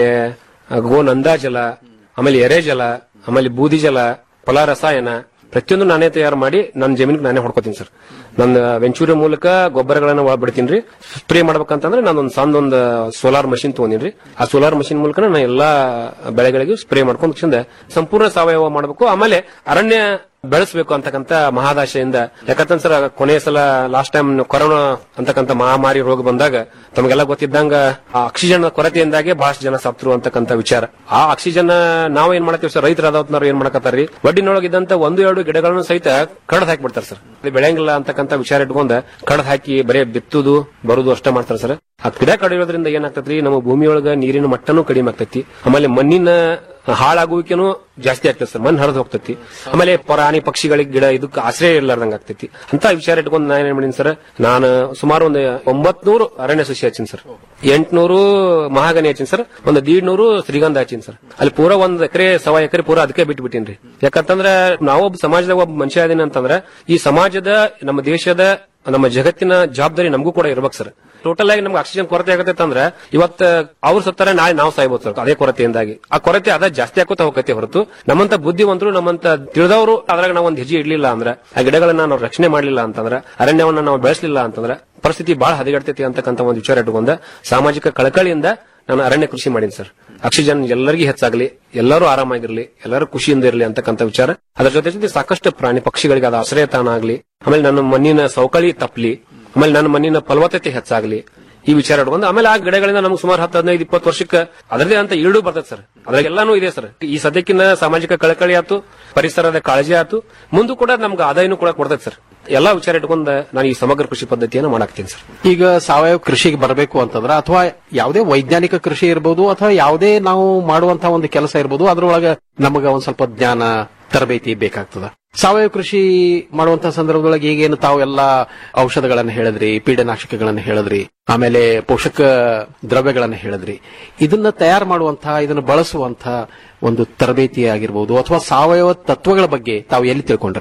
ಗೋ ನಂದಾಜಲ ಆಮೇಲೆ ಎರೆಜಲ ಆಮೇಲೆ ಬೂದಿ ಜಲ ಫಲ ರಸಾಯನ ಪ್ರತಿಯೊಂದು ನಾನೇ ತಯಾರು ಮಾಡಿ ನನ್ನ ಜಮೀನಿಗೆ ನಾನೇ ಹೊಡ್ಕೋತೀನಿ ಸರ್ ನನ್ನ ವೆಂಚೂರಿ ಮೂಲಕ ಗೊಬ್ಬರಗಳನ್ನ ಒಳ ಬಿಡ್ತೀನಿ ರೀ ಸ್ಪ್ರೇ ಮಾಡ್ಬೇಕಂತಂದ್ರೆ ನಾನು ಒಂದು ಸಣ್ಣ ಒಂದು ಸೋಲಾರ್ ಮಷಿನ್ ತಗೊಂಡಿನಿ ಆ ಸೋಲಾರ್ ಮಷಿನ್ ಮೂಲಕ ನಾನು ಎಲ್ಲಾ ಬೆಳೆಗಳಿಗೂ ಸ್ಪ್ರೇ ಮಾಡ್ಕೊಂಡು ಚಂದ ಸಂಪೂರ್ಣ ಸಾವಯವ ಮಾಡಬೇಕು ಆಮೇಲೆ ಅರಣ್ಯ ಬೆಳೆಸಬೇಕು ಅಂತಕ್ಕಂತ ಮಹಾದಾಶೆಯಿಂದ ಯಾಕಂತಂದ್ರೆ ಸರ್ ಕೊನೆಯ ಸಲ ಲಾಸ್ಟ್ ಟೈಮ್ ಕೊರೋನಾ ಅಂತಕ್ಕಂತ ಮಹಾಮಾರಿ ರೋಗ ಬಂದಾಗ ತಮಗೆಲ್ಲ ಗೊತ್ತಿದ್ದಂಗ ಆ ಆಕ್ಸಿಜನ್ ಕೊರತೆಯಿಂದಾಗೆ ಬಹಳಷ್ಟು ಜನ ಸತ್ರು ಅಂತಕ್ಕಂತ ವಿಚಾರ ಆ ಆಕ್ಸಿಜನ್ ನಾವ್ ಏನ್ ಮಾಡತ್ತೀವಿ ಸರ್ ರೈತರಾದವ್ರು ಏನ್ ಮಾಡಕತ್ತಾರ್ರಿ ಒಡ್ಡಿನೊಳಗಿದ್ದಂತ ಒಂದು ಎರಡು ಗಿಡಗಳನ್ನು ಸಹಿತ ಕಡ್ದು ಹಾಕ್ಬಿಡ್ತಾರೆ ಸರ್ ಅದು ಬೆಳೆಯಂಗಿಲ್ಲ ಅಂತಕ್ಕಂತ ವಿಚಾರ ಇಟ್ಕೊಂಡ ಕಡ್ದು ಹಾಕಿ ಬರೇ ಬಿತ್ತುದು ಬರುದು ಅಷ್ಟೇ ಮಾಡ್ತಾರೆ ಸರ್ ಆ ಗಿಡ ಕಡಿಯೋದ್ರಿಂದ ಏನಾಗ್ತೈತ್ರಿ ನಮ್ಮ ಭೂಮಿಯೊಳಗ ನೀರಿನ ಮಟ್ಟನೂ ಕಡಿಮೆ ಆಗ್ತೈತಿ ಆಮೇಲೆ ಮಣ್ಣಿನ ಹಾಳಾಗುವಿಕೆನೂ ಜಾಸ್ತಿ ಆಗ್ತದೆ ಸರ್ ಮಣ್ಣು ಹರಿದು ಹೋಗ್ತೈತಿ ಆಮೇಲೆ ಪ್ರಾಣಿ ಪಕ್ಷಿಗಳಿಗೆ ಗಿಡ ಇದಕ್ಕೆ ಆಶ್ರಯ ಇರ್ಲಾರ್ದಂಗ ಆಗ್ತೈತಿ ಅಂತ ವಿಚಾರ ಇಟ್ಕೊಂಡು ನಾನು ಏನ್ ಮಾಡೀನಿ ಸರ್ ನಾನು ಸುಮಾರು ಒಂದು ಒಂಬತ್ನೂರು ಅರಣ್ಯ ಸಸಿ ಹಚ್ಚಿನಿ ಸರ್ ಎಂಟ್ನೂರು ಮಹಾಗನಿ ಹಚ್ಚಿನಿ ಸರ್ ಒಂದು ದೀಡ್ನೂರು ಶ್ರೀಗಂಧ ಹಚ್ಚಿನಿ ಸರ್ ಅಲ್ಲಿ ಪೂರ ಒಂದ್ ಎಕರೆ ಸವಾ ಎಕರೆ ಪೂರ ಅದಕ್ಕೆ ಬಿಟ್ಟು ಬಿಟ್ಟಿನ್ರಿ ಯಾಕಂತಂದ್ರೆ ನಾವೊಬ್ಬ ಸಮಾಜದಾಗ ಒಬ್ಬ ಮನುಷ್ಯ ಅದೀನಿ ಅಂತಂದ್ರೆ ಈ ಸಮಾಜದ ನಮ್ಮ ದೇಶದ ನಮ್ಮ ಜಗತ್ತಿನ ಜವಾಬ್ದಾರಿ ನಮಗೂ ಕೂಡ ಇರ್ಬೇಕು ಸರ್ ಟೋಟಲ್ ಆಗಿ ನಮ್ಗೆ ಆಕ್ಸಿಜನ್ ಕೊರತೆ ಆಗತ್ತೆ ಅಂದ್ರೆ ಇವತ್ತ ಅವ್ರು ಸತ್ತಾರೆ ನಾಳೆ ನಾವು ಸಾಯ್ಬೋದು ಸರ್ ಅದೇ ಕೊರತೆಯಿಂದಾಗಿ ಆ ಕೊರತೆ ಅದ ಜಾಸ್ತಿ ಆಕೋತಾ ಹೋಗತ್ತೆ ಹೊರತು ನಮ್ಮಂತ ಬುದ್ಧಿವಂತರು ನಮ್ಮಂತ ತಿಳಿದವರು ಅದ್ರಾಗ ನಾವು ಒಂದು ಹೆಜ್ಜೆ ಇಡ್ಲಿಲ್ಲ ಅಂದ್ರೆ ಆ ಗಿಡಗಳನ್ನ ನಾವು ರಕ್ಷಣೆ ಮಾಡಲಿಲ್ಲ ಅಂತಂದ್ರೆ ಅರಣ್ಯವನ್ನ ನಾವು ಬೆಳೆಸಲಿಲ್ಲ ಅಂತಂದ್ರೆ ಪರಿಸ್ಥಿತಿ ಬಹಳ ಹದಗೆಡ್ತೈತಿ ಅಂತಕ್ಕಂಥ ಒಂದು ವಿಚಾರ ಇಟ್ಕೊಂಡ ಸಾಮಾಜಿಕ ಕಳಕಳಿಯಿಂದ ನಾನು ಅರಣ್ಯ ಕೃಷಿ ಮಾಡೀನಿ ಸರ್ ಆಕ್ಸಿಜನ್ ಎಲ್ಲರಿಗೂ ಹೆಚ್ಚಾಗ್ಲಿ ಎಲ್ಲರೂ ಆರಾಮಾಗಿರ್ಲಿ ಎಲ್ಲರೂ ಖುಷಿಯಿಂದ ಇರಲಿ ಅಂತಕ್ಕಂಥ ವಿಚಾರ ಅದರ ಜೊತೆ ಜೊತೆ ಸಾಕಷ್ಟು ಪ್ರಾಣಿ ಪಕ್ಷಿಗಳಿಗೆ ಅದು ಆಶ್ರಯ ತಾಣ ಆಗ್ಲಿ ಆಮೇಲೆ ನನ್ನ ಮಣ್ಣಿನ ಸೌಕಳಿ ತಪ್ಪಲಿ ಆಮೇಲೆ ನನ್ನ ಮಣ್ಣಿನ ಫಲವತ್ತತೆ ಹೆಚ್ಚಾಗ್ಲಿ ಈ ವಿಚಾರ ಇಟ್ಕೊಂಡು ಆಮೇಲೆ ಆ ಗಿಡಗಳಿಂದ ನಮ್ಗೆ ಸುಮಾರು ಹತ್ತು ಹದಿನೈದು ಇಪ್ಪತ್ತು ವರ್ಷಕ್ಕೆ ಅದರದೇ ಅಂತ ಈಡು ಬರ್ತದೆ ಸರ್ ಅದ್ರಾಗೆಲ್ಲಾನು ಇದೆ ಸರ್ ಈ ಸದ್ಯಕ್ಕಿನ ಸಾಮಾಜಿಕ ಕಳಕಳಿ ಆತು ಪರಿಸರದ ಕಾಳಜಿ ಆತು ಮುಂದೂ ಕೂಡ ನಮ್ಗೆ ಆದಾಯನೂ ಕೂಡ ಕೊಡ್ತೈತೆ ಸರ್ ಎಲ್ಲಾ ವಿಚಾರ ಇಟ್ಕೊಂಡು ನಾನು ಈ ಸಮಗ್ರ ಕೃಷಿ ಪದ್ಧತಿಯನ್ನು ಮಾಡಾಕ್ತೀನಿ ಸರ್ ಈಗ ಸಾವಯವ ಕೃಷಿಗೆ ಬರಬೇಕು ಅಂತಂದ್ರೆ ಅಥವಾ ಯಾವುದೇ ವೈಜ್ಞಾನಿಕ ಕೃಷಿ ಇರಬಹುದು ಅಥವಾ ಯಾವುದೇ ನಾವು ಮಾಡುವಂತಹ ಒಂದು ಕೆಲಸ ಇರಬಹುದು ಅದ್ರೊಳಗೆ ನಮಗ ಒಂದ್ ಸ್ವಲ್ಪ ಜ್ಞಾನ ತರಬೇತಿ ಬೇಕಾಗ್ತದ ಸಾವಯವ ಕೃಷಿ ಮಾಡುವಂತಹ ಸಂದರ್ಭದೊಳಗೆ ಈಗೇನು ತಾವು ಎಲ್ಲ ಔಷಧಗಳನ್ನ ಹೇಳಿದ್ರಿ ಪೀಡನಾಶಕಗಳನ್ನ ಹೇಳಿದ್ರಿ ಆಮೇಲೆ ಪೋಷಕ ದ್ರವ್ಯಗಳನ್ನ ಹೇಳಿದ್ರಿ ಇದನ್ನ ತಯಾರು ಮಾಡುವಂತಹ ಇದನ್ನ ಬಳಸುವಂತಹ ಒಂದು ತರಬೇತಿ ಆಗಿರ್ಬೋದು ಅಥವಾ ಸಾವಯವ ತತ್ವಗಳ ಬಗ್ಗೆ ತಾವು ಎಲ್ಲಿ ತಿಳ್ಕೊಂಡ್ರಿ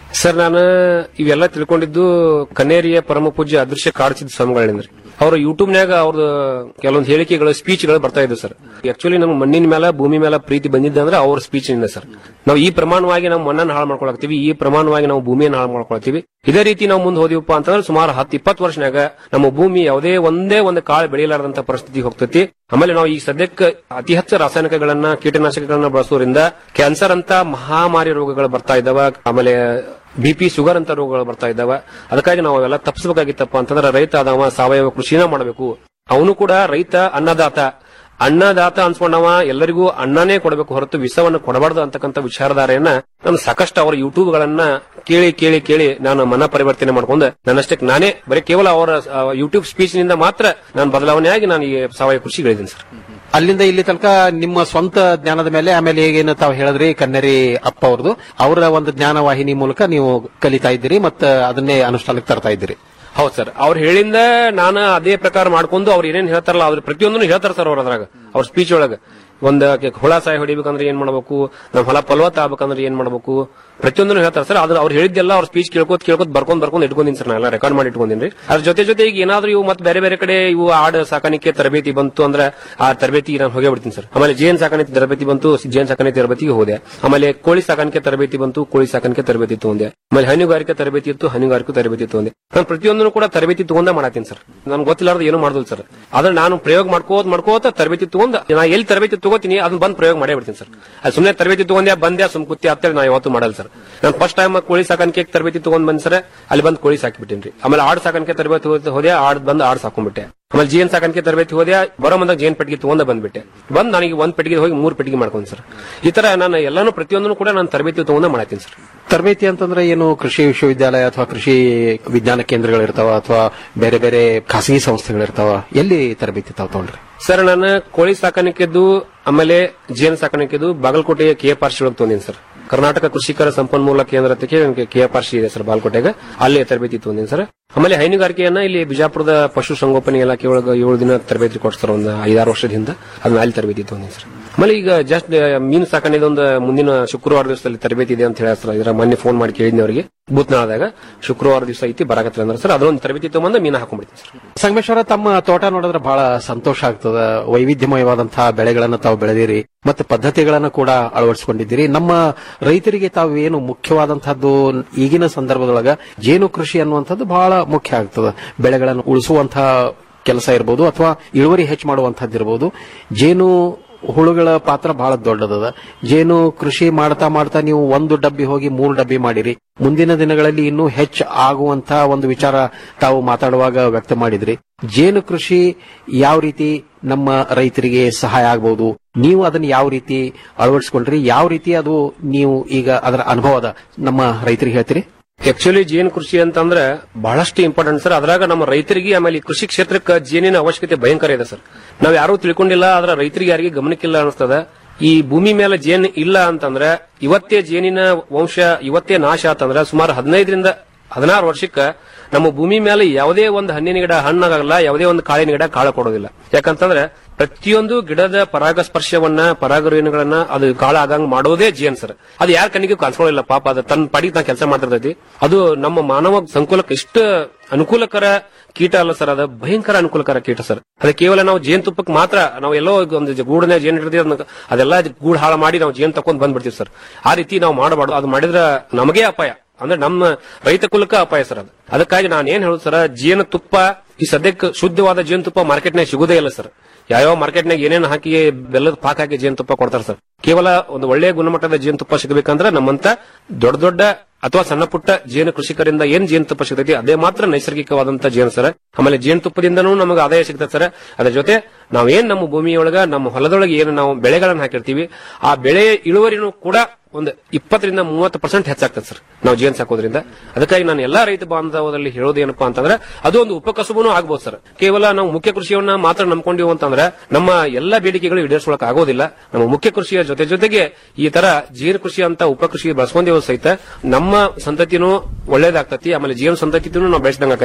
ಸರ್ ನಾನು ಇವೆಲ್ಲ ತಿಳ್ಕೊಂಡಿದ್ದು ಕನೇರಿಯ ಪರಮ ಪೂಜ್ಯ ಅದೃಶ್ಯ ಕಾಡ್ಸಿದ ಸ್ವಾಮಿಗಳಿಂದ್ರಿ ಅವ್ರ ಯೂಟ್ಯೂಬ್ನ್ಯಾಗ ಅವ್ರದ್ದು ಕೆಲವೊಂದು ಹೇಳಿಕೆಗಳು ಸ್ಪೀಚ್ಗಳು ಬರ್ತಾ ಇದ್ವು ಸರ್ ಆಕ್ಚುಲಿ ನಮ್ಗೆ ಮಣ್ಣಿನ ಮೇಲೆ ಭೂಮಿ ಮೇಲೆ ಪ್ರೀತಿ ಬಂದಿದ್ದಂದ್ರೆ ಅವ್ರ ಸ್ಪೀಚ್ ನಿಂದ ಸರ್ ನಾವು ಈ ಪ್ರಮಾಣವಾಗಿ ನಾವು ಮಣ್ಣನ್ನು ಹಾಳು ಮಾಡ್ಕೊಳಕ್ತೀವಿ ಈ ಪ್ರಮಾಣವಾಗಿ ನಾವು ಭೂಮಿಯನ್ನು ಹಾಳು ಮಾಡ್ಕೊಳ್ತೀವಿ ಇದೇ ರೀತಿ ನಾವು ಮುಂದೆ ಹೋದಿವಪ್ಪ ಅಂತಂದ್ರೆ ಸುಮಾರು ಹತ್ತು ಇಪ್ಪತ್ತು ವರ್ಷನಾಗ ನಮ್ಮ ಭೂಮಿ ಯಾವುದೇ ಒಂದೇ ಒಂದು ಕಾಳು ಬೆಳೆಯಲಾರದಂತ ಪರಿಸ್ಥಿತಿ ಹೋಗ್ತೈತಿ ಆಮೇಲೆ ನಾವು ಈ ಸದ್ಯಕ್ಕೆ ಅತಿ ಹೆಚ್ಚು ರಾಸಾಯನಿಕಗಳನ್ನ ಕೀಟನಾಶಕಗಳನ್ನ ಬಳಸೋದ್ರಿಂದ ಕ್ಯಾನ್ಸರ್ ಅಂತ ಮಹಾಮಾರಿ ರೋಗಗಳು ಬರ್ತಾ ಇದ್ದಾವ ಆಮೇಲೆ ಬಿಪಿ ಶುಗರ್ ಅಂತ ರೋಗಗಳು ಬರ್ತಾ ಇದ್ದಾವ ಅದಕ್ಕಾಗಿ ನಾವು ಅವೆಲ್ಲ ತಪ್ಪಿಸಬೇಕಾಗಿತ್ತಪ್ಪ ಅಂತಂದ್ರೆ ರೈತ ಆದವ ಸಾವಯವ ಕೃಷಿನ ಮಾಡಬೇಕು ಅವನು ಕೂಡ ರೈತ ಅನ್ನದಾತ ಅನ್ನದಾತ ಅನ್ಸ್ಕೊಂಡವ ಎಲ್ಲರಿಗೂ ಅನ್ನನೇ ಕೊಡಬೇಕು ಹೊರತು ವಿಷವನ್ನು ಕೊಡಬಾರ್ದು ಅಂತಕ್ಕಂಥ ವಿಚಾರಧಾರೆಯನ್ನ ನಾನು ಸಾಕಷ್ಟು ಅವರ ಯೂಟ್ಯೂಬ್ ಗಳನ್ನ ಕೇಳಿ ಕೇಳಿ ಕೇಳಿ ನಾನು ಮನ ಪರಿವರ್ತನೆ ಮಾಡ್ಕೊಂಡು ನನ್ನಷ್ಟಕ್ಕೆ ನಾನೇ ಬರೀ ಕೇವಲ ಅವರ ಯೂಟ್ಯೂಬ್ ಸ್ಪೀಚ್ ನಿಂದ ಮಾತ್ರ ನಾನು ಬದಲಾವಣೆಯಾಗಿ ನಾನು ಈ ಸಾವಯವ ಕೃಷಿಗಳಿದ್ದೀನಿ ಸರ್ ಅಲ್ಲಿಂದ ಇಲ್ಲಿ ತನಕ ನಿಮ್ಮ ಸ್ವಂತ ಜ್ಞಾನದ ಮೇಲೆ ಆಮೇಲೆ ಹೇಗೇನು ತಾವು ಹೇಳಿದ್ರಿ ಕನ್ನರಿ ಅಪ್ಪ ಅವ್ರದ್ದು ಅವರ ಒಂದು ಜ್ಞಾನ ವಾಹಿನಿ ಮೂಲಕ ನೀವು ಕಲಿತಾ ಇದ್ದೀರಿ ಮತ್ತೆ ಅದನ್ನೇ ಅನುಷ್ಠಾನಕ್ಕೆ ತರ್ತಾ ಇದ್ದೀರಿ ಹೌದು ಸರ್ ಅವ್ರು ಹೇಳಿಂದ ನಾನು ಅದೇ ಪ್ರಕಾರ ಮಾಡ್ಕೊಂಡು ಅವ್ರು ಏನೇನ್ ಹೇಳ್ತಾರಲ್ಲ ಅದ್ರ ಪ್ರತಿಯೊಂದನ್ನು ಹೇಳ್ತಾರ ಸರ್ ಅವ್ರ ಅದ್ರಾಗ ಅವ್ರ ಸ್ಪೀಚ್ ಒಳಗ ಒಂದ್ ಹುಳ ಸಾಯಿ ಹೊಡಿಬೇಕಂದ್ರೆ ಏನ್ ಮಾಡ್ಬೇಕು ನಮ್ ಹೊಲ ಫಲವತ್ತ ಆಗ್ಬೇಕಂದ್ರೆ ಏನ್ ಮಾಡ್ಬೇಕು ಪ್ರತಿಯೊಂದನ್ನು ಹೇಳ್ತಾರೆ ಸರ್ ಅದ್ರ ಅವ್ರು ಹೇಳಿದ್ದೆಲ್ಲ ಅವ್ರ ಸ್ಪೀಚ್ ಕೇಳ್ಕೊತ್ ಕೇಳ್ಕೊತ್ ಬರ್ಕೊಂಡ್ ಬರ್ಕೊಂಡ್ ಇಟ್ಕೊಂಡಿನಿ ಸರ್ ನಾ ಎಲ್ಲ ರೆಕಾರ್ಡ್ ಮಾಡಿ ಇಟ್ಕೊಂಡಿನಿ ಅದ್ರ ಜೊತೆ ಜೊತೆ ಈಗ ಏನಾದ್ರೂ ಇವು ಮತ್ತೆ ಬೇರೆ ಬೇರೆ ಕಡೆ ಇವು ಆಡ್ ಸಾಕಾಣಿಕೆ ತರಬೇತಿ ಬಂತು ಅಂದ್ರೆ ಆ ತರಬೇತಿ ನಾನು ಹೋಗೇ ಬಿಡ್ತೀನಿ ಸರ್ ಆಮೇಲೆ ಜೇನ್ ಸಾಕಾಣಿಕೆ ತರಬೇತಿ ಬಂತು ಜೇನ್ ಸಾಕಾಣಿಕೆ ತರಬೇತಿಗೆ ಹೋದೆ ಆಮೇಲೆ ಕೋಳಿ ಸಾಕಾಣಿಕೆ ತರಬೇತಿ ಬಂತು ಕೋಳಿ ಸಾಕಾಣಿಕೆ ತರಬೇತಿ ತಗೊಂಡೆ ಆಮೇಲೆ ಹೈನುಗಾರಿಕೆ ತರಬೇತಿ ಇತ್ತು ಹೈನುಗಾರಿಕೆ ತರಬೇತಿ ತಗೊಂಡೆ ನಾನು ಪ್ರತಿಯೊಂದನ್ನು ಕೂಡ ತರಬೇತಿ ತಗೊಂಡ ಮಾಡತ್ತೀನಿ ಸರ್ ನನ್ಗೆ ಗೊತ್ತಿಲ್ಲಾರ್ದು ಏನು ಮಾಡೋದಿಲ್ಲ ಸರ್ ಅದ್ರ ನಾನು ಪ್ರಯೋಗ ಮಾಡ್ಕೋದ್ ಮಾಡ್ಕೋತ ತರಬೇತಿ ತಗೊಂಡ್ ನಾ ಎಲ್ಲಿ ತರಬೇತಿ ತಗೋತೀನಿ ಅದನ್ನ ಬಂದ್ ಪ್ರಯೋಗ ಮಾಡೇ ಬಿಡ್ತೀನಿ ಸರ್ ಅದು ಸುಮ್ಮನೆ ತರಬೇತಿ ತಗೊಂಡೆ ಬಂದೆ ಸುಮ್ ಕುತ್ತಿ ಅಂತೇಳಿ ನಾ ಯಾವತ್ತೂ ಮಾಡಲ್ಲ ಸರ್ ನಾನು ಫಸ್ಟ್ ಟೈಮ್ ಕೋಳಿ ಸಾಕಾಣಿಕೆ ತರಬೇತಿ ತಗೊಂಡ್ ಬಂದ್ ಸರ್ ಅಲ್ಲಿ ಬಂದ್ ಕೋಳಿ ಸಾಕಿಬಿಟ್ಟಿನ್ರಿ ಆಮೇಲೆ ಆಡ್ ಸಾಕಾಣಿಕೆ ತರಬೇತಿ ಹೋದ- ಹೋದೆ ಆಡ್ ಬಂದ್ ಆಡ್ ಸಾಕೊಂಡ್ಬಿಟ್ಟೆ ಆಮೇಲೆ ಜೇನ್ ಸಾಕಾಣಿಕೆ ತರಬೇತಿ ಹೋದೆ ಬರೋ ಮುಂದಾಗ ಜೇನ್ ಪೆಟ್ಟಿಗೆ ತಗೊಂಡ ಬಂದ್ಬಿಟ್ಟೆ ಬಂದ್ ನನಗೆ ಒಂದ್ ಪೆಟ್ಟಿಗೆ ಹೋಗಿ ಮೂರ್ ಪೆಟ್ಟಿಗೆ ಮಾಡ್ಕೊಂಡ್ ಸರ್ ಈ ತರ ನಾನು ಎಲ್ಲಾನು ಪ್ರತಿಯೊಂದನ್ನು ಕೂಡ ನಾನು ತರಬೇತಿ ತಗೊಂಡ ಮಾಡತ್ತೀನಿ ಸರ್ ತರಬೇತಿ ಅಂತಂದ್ರೆ ಏನು ಕೃಷಿ ವಿಶ್ವವಿದ್ಯಾಲಯ ಅಥವಾ ಕೃಷಿ ವಿಜ್ಞಾನ ಕೇಂದ್ರಗಳಿರ್ತಾವ ಅಥವಾ ಬೇರೆ ಬೇರೆ ಖಾಸಗಿ ಸಂಸ್ಥೆಗಳಿರ್ತಾವ ಎಲ್ಲಿ ತರಬೇತಿ ತಾವು ತಗೊಂಡ್ರಿ ಸರ್ ನಾನು ಕೋಳಿ ಸಾಕಾಣಿಕೆದು ಆಮೇಲೆ ಜೇನು ಸಾಕಾಣಿಕೆದು ಬಾಗಲಕೋಟೆಯ ಕೆ ಎಫ್ ಆರ್ ಸಿ ಒಳಗೆ ತೊಗೊಂಡಿನಿ ಸರ್ ಕರ್ನಾಟಕ ಕೃಷಿಕರ ಸಂಪನ್ಮೂಲ ಕೇಂದ್ರಕ್ಕೆ ಕೆ ಎಫ್ ಆರ್ ಸಿ ಇದೆ ಸರ್ ಬಾಗಲಕೋಟೆಗೆ ಅಲ್ಲಿ ತರಬೇತಿ ತೊಗೊಂಡಿನಿ ಸರ್ ಆಮೇಲೆ ಹೈನುಗಾರಿಕೆಯನ್ನ ಇಲ್ಲಿ ಬಿಜಾಪುರದ ಪಶು ಸಂಗೋಪನೆ ಇಲಾಖೆ ಒಳಗೆ ಏಳು ದಿನ ತರಬೇತಿ ಕೊಡ್ತಾರೆ ಒಂದು ಐದಾರು ವರ್ಷದಿಂದ ಅದನ್ನ ಅಲ್ಲಿ ತರಬೇತಿ ತೊಗೊಂಡಿನಿ ಸರ್ ಆಮೇಲೆ ಈಗ ಜಸ್ಟ್ ಮೀನು ಸಾಕಣೆದ ಒಂದು ಮುಂದಿನ ಶುಕ್ರವಾರ ದಿವಸದಲ್ಲಿ ತರಬೇತಿ ಇದೆ ಅಂತ ಹೇಳಿ ಸರ್ ಇದರ ಮೊನ್ನೆ ಫೋನ್ ಮಾಡಿ ಕೇಳಿದ್ನಿ ಅವರಿಗೆ ಬೂತ್ನಾಳದಾಗ ಶುಕ್ರವಾರ ದಿವಸ ಐತಿ ಬರಾಕತ್ರ ಅಂದ್ರೆ ಸರ್ ಅದೊಂದು ತರಬೇತಿ ತಗೊಂಬಂದು ಮೀನು ಹಾಕೊಂಡ್ಬಿಡ್ತೀನಿ ಸರ್ ಸಂಗಮೇಶ್ವರ ತಮ್ಮ ತೋಟ ನೋಡಿದ್ರೆ ಬಹಳ ಸಂತೋಷ ಆಗ್ತದ ವೈವಿಧ್ಯಮಯವಾದಂತಹ ಬೆಳೆಗಳನ್ನು ತಾವು ಬೆಳೆದಿರಿ ಮತ್ತೆ ಪದ್ಧತಿಗಳನ್ನು ಕೂಡ ಅಳವಡಿಸಿಕೊಂಡಿದ್ದೀರಿ ನಮ್ಮ ರೈತರಿಗೆ ತಾವು ಏನು ಮುಖ್ಯವಾದಂತಹದ್ದು ಈಗಿನ ಸಂದರ್ಭದೊಳಗ ಜೇನು ಕೃಷಿ ಅನ್ನುವಂಥದ್ದು ಬಹಳ ಮುಖ್ಯ ಆಗ್ತದ ಬೆಳೆಗಳನ್ನು ಉಳಿಸುವಂತಹ ಕೆಲಸ ಇರಬಹುದು ಅಥವಾ ಇಳುವರಿ ಹೆಚ್ಚು ಮಾಡುವಂತಹದ್ದು ಇರಬಹುದು ಜೇನು ಹುಳುಗಳ ಪಾತ್ರ ಬಹಳ ದೊಡ್ಡದದ ಜೇನು ಕೃಷಿ ಮಾಡ್ತಾ ಮಾಡ್ತಾ ನೀವು ಒಂದು ಡಬ್ಬಿ ಹೋಗಿ ಮೂರು ಡಬ್ಬಿ ಮಾಡಿರಿ ಮುಂದಿನ ದಿನಗಳಲ್ಲಿ ಇನ್ನೂ ಹೆಚ್ಚು ಆಗುವಂತಹ ಒಂದು ವಿಚಾರ ತಾವು ಮಾತಾಡುವಾಗ ವ್ಯಕ್ತ ಮಾಡಿದ್ರಿ ಜೇನು ಕೃಷಿ ಯಾವ ರೀತಿ ನಮ್ಮ ರೈತರಿಗೆ ಸಹಾಯ ಆಗಬಹುದು ನೀವು ಅದನ್ನ ಯಾವ ರೀತಿ ಅಳವಡಿಸಿಕೊಂಡ್ರಿ ಯಾವ ರೀತಿ ಅದು ನೀವು ಈಗ ಅದರ ಅನುಭವದ ನಮ್ಮ ರೈತರಿಗೆ ಹೇಳ್ತೀರಿ ಆಕ್ಚುಲಿ ಜೇನು ಕೃಷಿ ಅಂತಂದ್ರೆ ಬಹಳಷ್ಟು ಇಂಪಾರ್ಟೆಂಟ್ ಸರ್ ಅದ್ರಾಗ ನಮ್ಮ ರೈತರಿಗೆ ಆಮೇಲೆ ಈ ಕೃಷಿ ಕ್ಷೇತ್ರಕ್ಕೆ ಜೇನಿನ ಅವಶ್ಯಕತೆ ಭಯಂಕರ ಇದೆ ಸರ್ ನಾವ್ ಯಾರು ತಿಳ್ಕೊಂಡಿಲ್ಲ ಆದ್ರೆ ರೈತರಿಗೆ ಯಾರಿಗೆ ಗಮನಕ್ಕಿಲ್ಲ ಅನಿಸ್ತದ ಈ ಭೂಮಿ ಮೇಲೆ ಜೇನ್ ಇಲ್ಲ ಅಂತಂದ್ರೆ ಇವತ್ತೇ ಜೇನಿನ ವಂಶ ಇವತ್ತೇ ನಾಶ ಆತಂದ್ರೆ ಸುಮಾರು ಹದಿನೈದರಿಂದ ಹದಿನಾರು ವರ್ಷಕ್ಕ ನಮ್ಮ ಭೂಮಿ ಮೇಲೆ ಯಾವುದೇ ಒಂದು ಹಣ್ಣಿನ ಗಿಡ ಹಣ್ಣಾಗಲ್ಲ ಯಾವುದೇ ಒಂದು ಕಾಳಿನ ಗಿಡ ಕಾಳು ಕೊಡೋದಿಲ್ಲ ಯಾಕಂತಂದ್ರೆ ಪ್ರತಿಯೊಂದು ಗಿಡದ ಪರಾಗಸ್ಪರ್ಶವನ್ನ ಪರಾಗರೇಣುಗಳನ್ನ ಅದು ಕಾಳ ಆಗಂಗ್ ಮಾಡೋದೇ ಜೇನ್ ಸರ್ ಅದು ಯಾರ ಕಣ್ಣಿಗೆ ಕಾಣಿಸ್ಕೊಳ್ಳಿಲ್ಲ ಪಾಪ ಅದು ತನ್ನ ಪಡಿಗೆ ತಾ ಕೆಲಸ ಮಾಡ್ತಿರ್ತೈತಿ ಅದು ನಮ್ಮ ಮಾನವ ಸಂಕುಲಕ್ಕೆ ಇಷ್ಟು ಅನುಕೂಲಕರ ಕೀಟ ಅಲ್ಲ ಸರ್ ಅದು ಭಯಂಕರ ಅನುಕೂಲಕರ ಕೀಟ ಸರ್ ಅದು ಕೇವಲ ನಾವು ಜೇನ್ ತುಪ್ಪಕ್ಕೆ ಮಾತ್ರ ನಾವು ಎಲ್ಲೋ ಒಂದು ಗೂಡನೆ ಜೇನ್ ಹಿಡಿದ್ರೆ ಅದನ್ನ- ಅದೆಲ್ಲ ಗೂಡ್ ಹಾಳು ಮಾಡಿ ನಾವು ಜೇನ್ ತಕೊಂಡ್ ಬಂದ್ಬಿಡ್ತೀವಿ ಸರ್ ಆ ರೀತಿ ನಾವು ಮಾಡಬಾರ್ದು ಅದು ಮಾಡಿದ್ರೆ ನಮಗೇ ಅಪಾಯ ಅಂದ್ರೆ ನಮ್ಮ ರೈತ ಕುಲಕ್ಕ ಅಪಾಯ ಸರ್ ಅದು ಅದಕ್ಕಾಗಿ ನಾನು ಏನ್ ಹೇಳುದು ಸರ್ ಜೇನು ತುಪ್ಪ ಈ ಸದ್ಯಕ್ಕೆ ಶುದ್ಧವಾದ ಜೇನು ತುಪ್ಪ ಮಾರ್ಕೆಟ್ನಾಗ ಸಿಗುದೇ ಇಲ್ಲ ಸರ್ ಯಾವ್ಯಾವ ಮಾರ್ಕೆಟ್ನಾಗ ಏನೇನು ಹಾಕಿ ಬೆಲ್ಲದ ಪಾಕ್ ಹಾಕಿ ಜೇನುತುಪ್ಪ ಕೊಡ್ತಾರೆ ಸರ್ ಕೇವಲ ಒಂದು ಒಳ್ಳೆಯ ಗುಣಮಟ್ಟದ ಜೇನುತುಪ್ಪ ಸಿಗಬೇಕಂದ್ರೆ ನಮ್ಮಂತ ದೊಡ್ಡ ದೊಡ್ಡ ಅಥವಾ ಸಣ್ಣ ಪುಟ್ಟ ಜೇನು ಕೃಷಿಕರಿಂದ ಏನ್ ಜೇನುತುಪ್ಪ ಸಿಗ್ತೈತಿ ಅದೇ ಮಾತ್ರ ನೈಸರ್ಗಿಕವಾದಂತ ಜೇನು ಸರ್ ಆಮೇಲೆ ಜೇನುತುಪ್ಪದಿಂದನೂ ನಮಗೆ ಆದಾಯ ಸಿಗ್ತದೆ ಸರ್ ಅದ್ರ ಜೊತೆ ನಾವೇನ್ ನಮ್ಮ ಭೂಮಿಯೊಳಗ ನಮ್ಮ ಹೊಲದೊಳಗೆ ಏನು ನಾವು ಬೆಳೆಗಳನ್ನ ಹಾಕಿರ್ತೀವಿ ಆ ಬೆಳೆ ಇಳುವರಿನೂ ಕೂಡ ಒಂದು ಇಪ್ಪತ್ತರಿಂದ ಮೂವತ್ತು ಪರ್ಸೆಂಟ್ ಹೆಚ್ಚಾಗ್ತದೆ ಸರ್ ನಾವು ಜೇನು ಸಾಕೋದ್ರಿಂದ ಅದಕ್ಕಾಗಿ ನಾನು ಎಲ್ಲಾ ರೈತ ಬಾಂಧವದಲ್ಲಿ ಹೇಳೋದೇನಪ್ಪಾ ಅಂತಂದ್ರೆ ಅದು ಒಂದು ಉಪಕಸುಬನು ಆಗ್ಬೋದು ಸರ್ ಕೇವಲ ನಾವು ಮುಖ್ಯ ಕೃಷಿಯನ್ನ ಮಾತ್ರ ನಂಬ್ಕೊಂಡಿವು ಅಂತಂದ್ರೆ ನಮ್ಮ ಎಲ್ಲಾ ಬೇಡಿಕೆಗಳು ಈಡೇರಿಸೋಳಕ್ ಆಗೋದಿಲ್ಲ ನಮ್ಮ ಮುಖ್ಯ ಕೃಷಿಯ ಜೊತೆ ಜೊತೆಗೆ ಈ ತರ ಜೇನು ಕೃಷಿ ಅಂತ ಉಪಕೃಷಿ ಬಳಸ್ಕೊಂಡೇವು ಸಹಿತ ನಮ್ಮ ಸಂತತಿನೂ ಒಳ್ಳೇದಾಗ್ತತಿ ಆಮೇಲೆ ಜೇನು ಸಂತತಿನೂ ನಾವು ಬೆಳೆಸಿದಂಗ ಆಕತಿ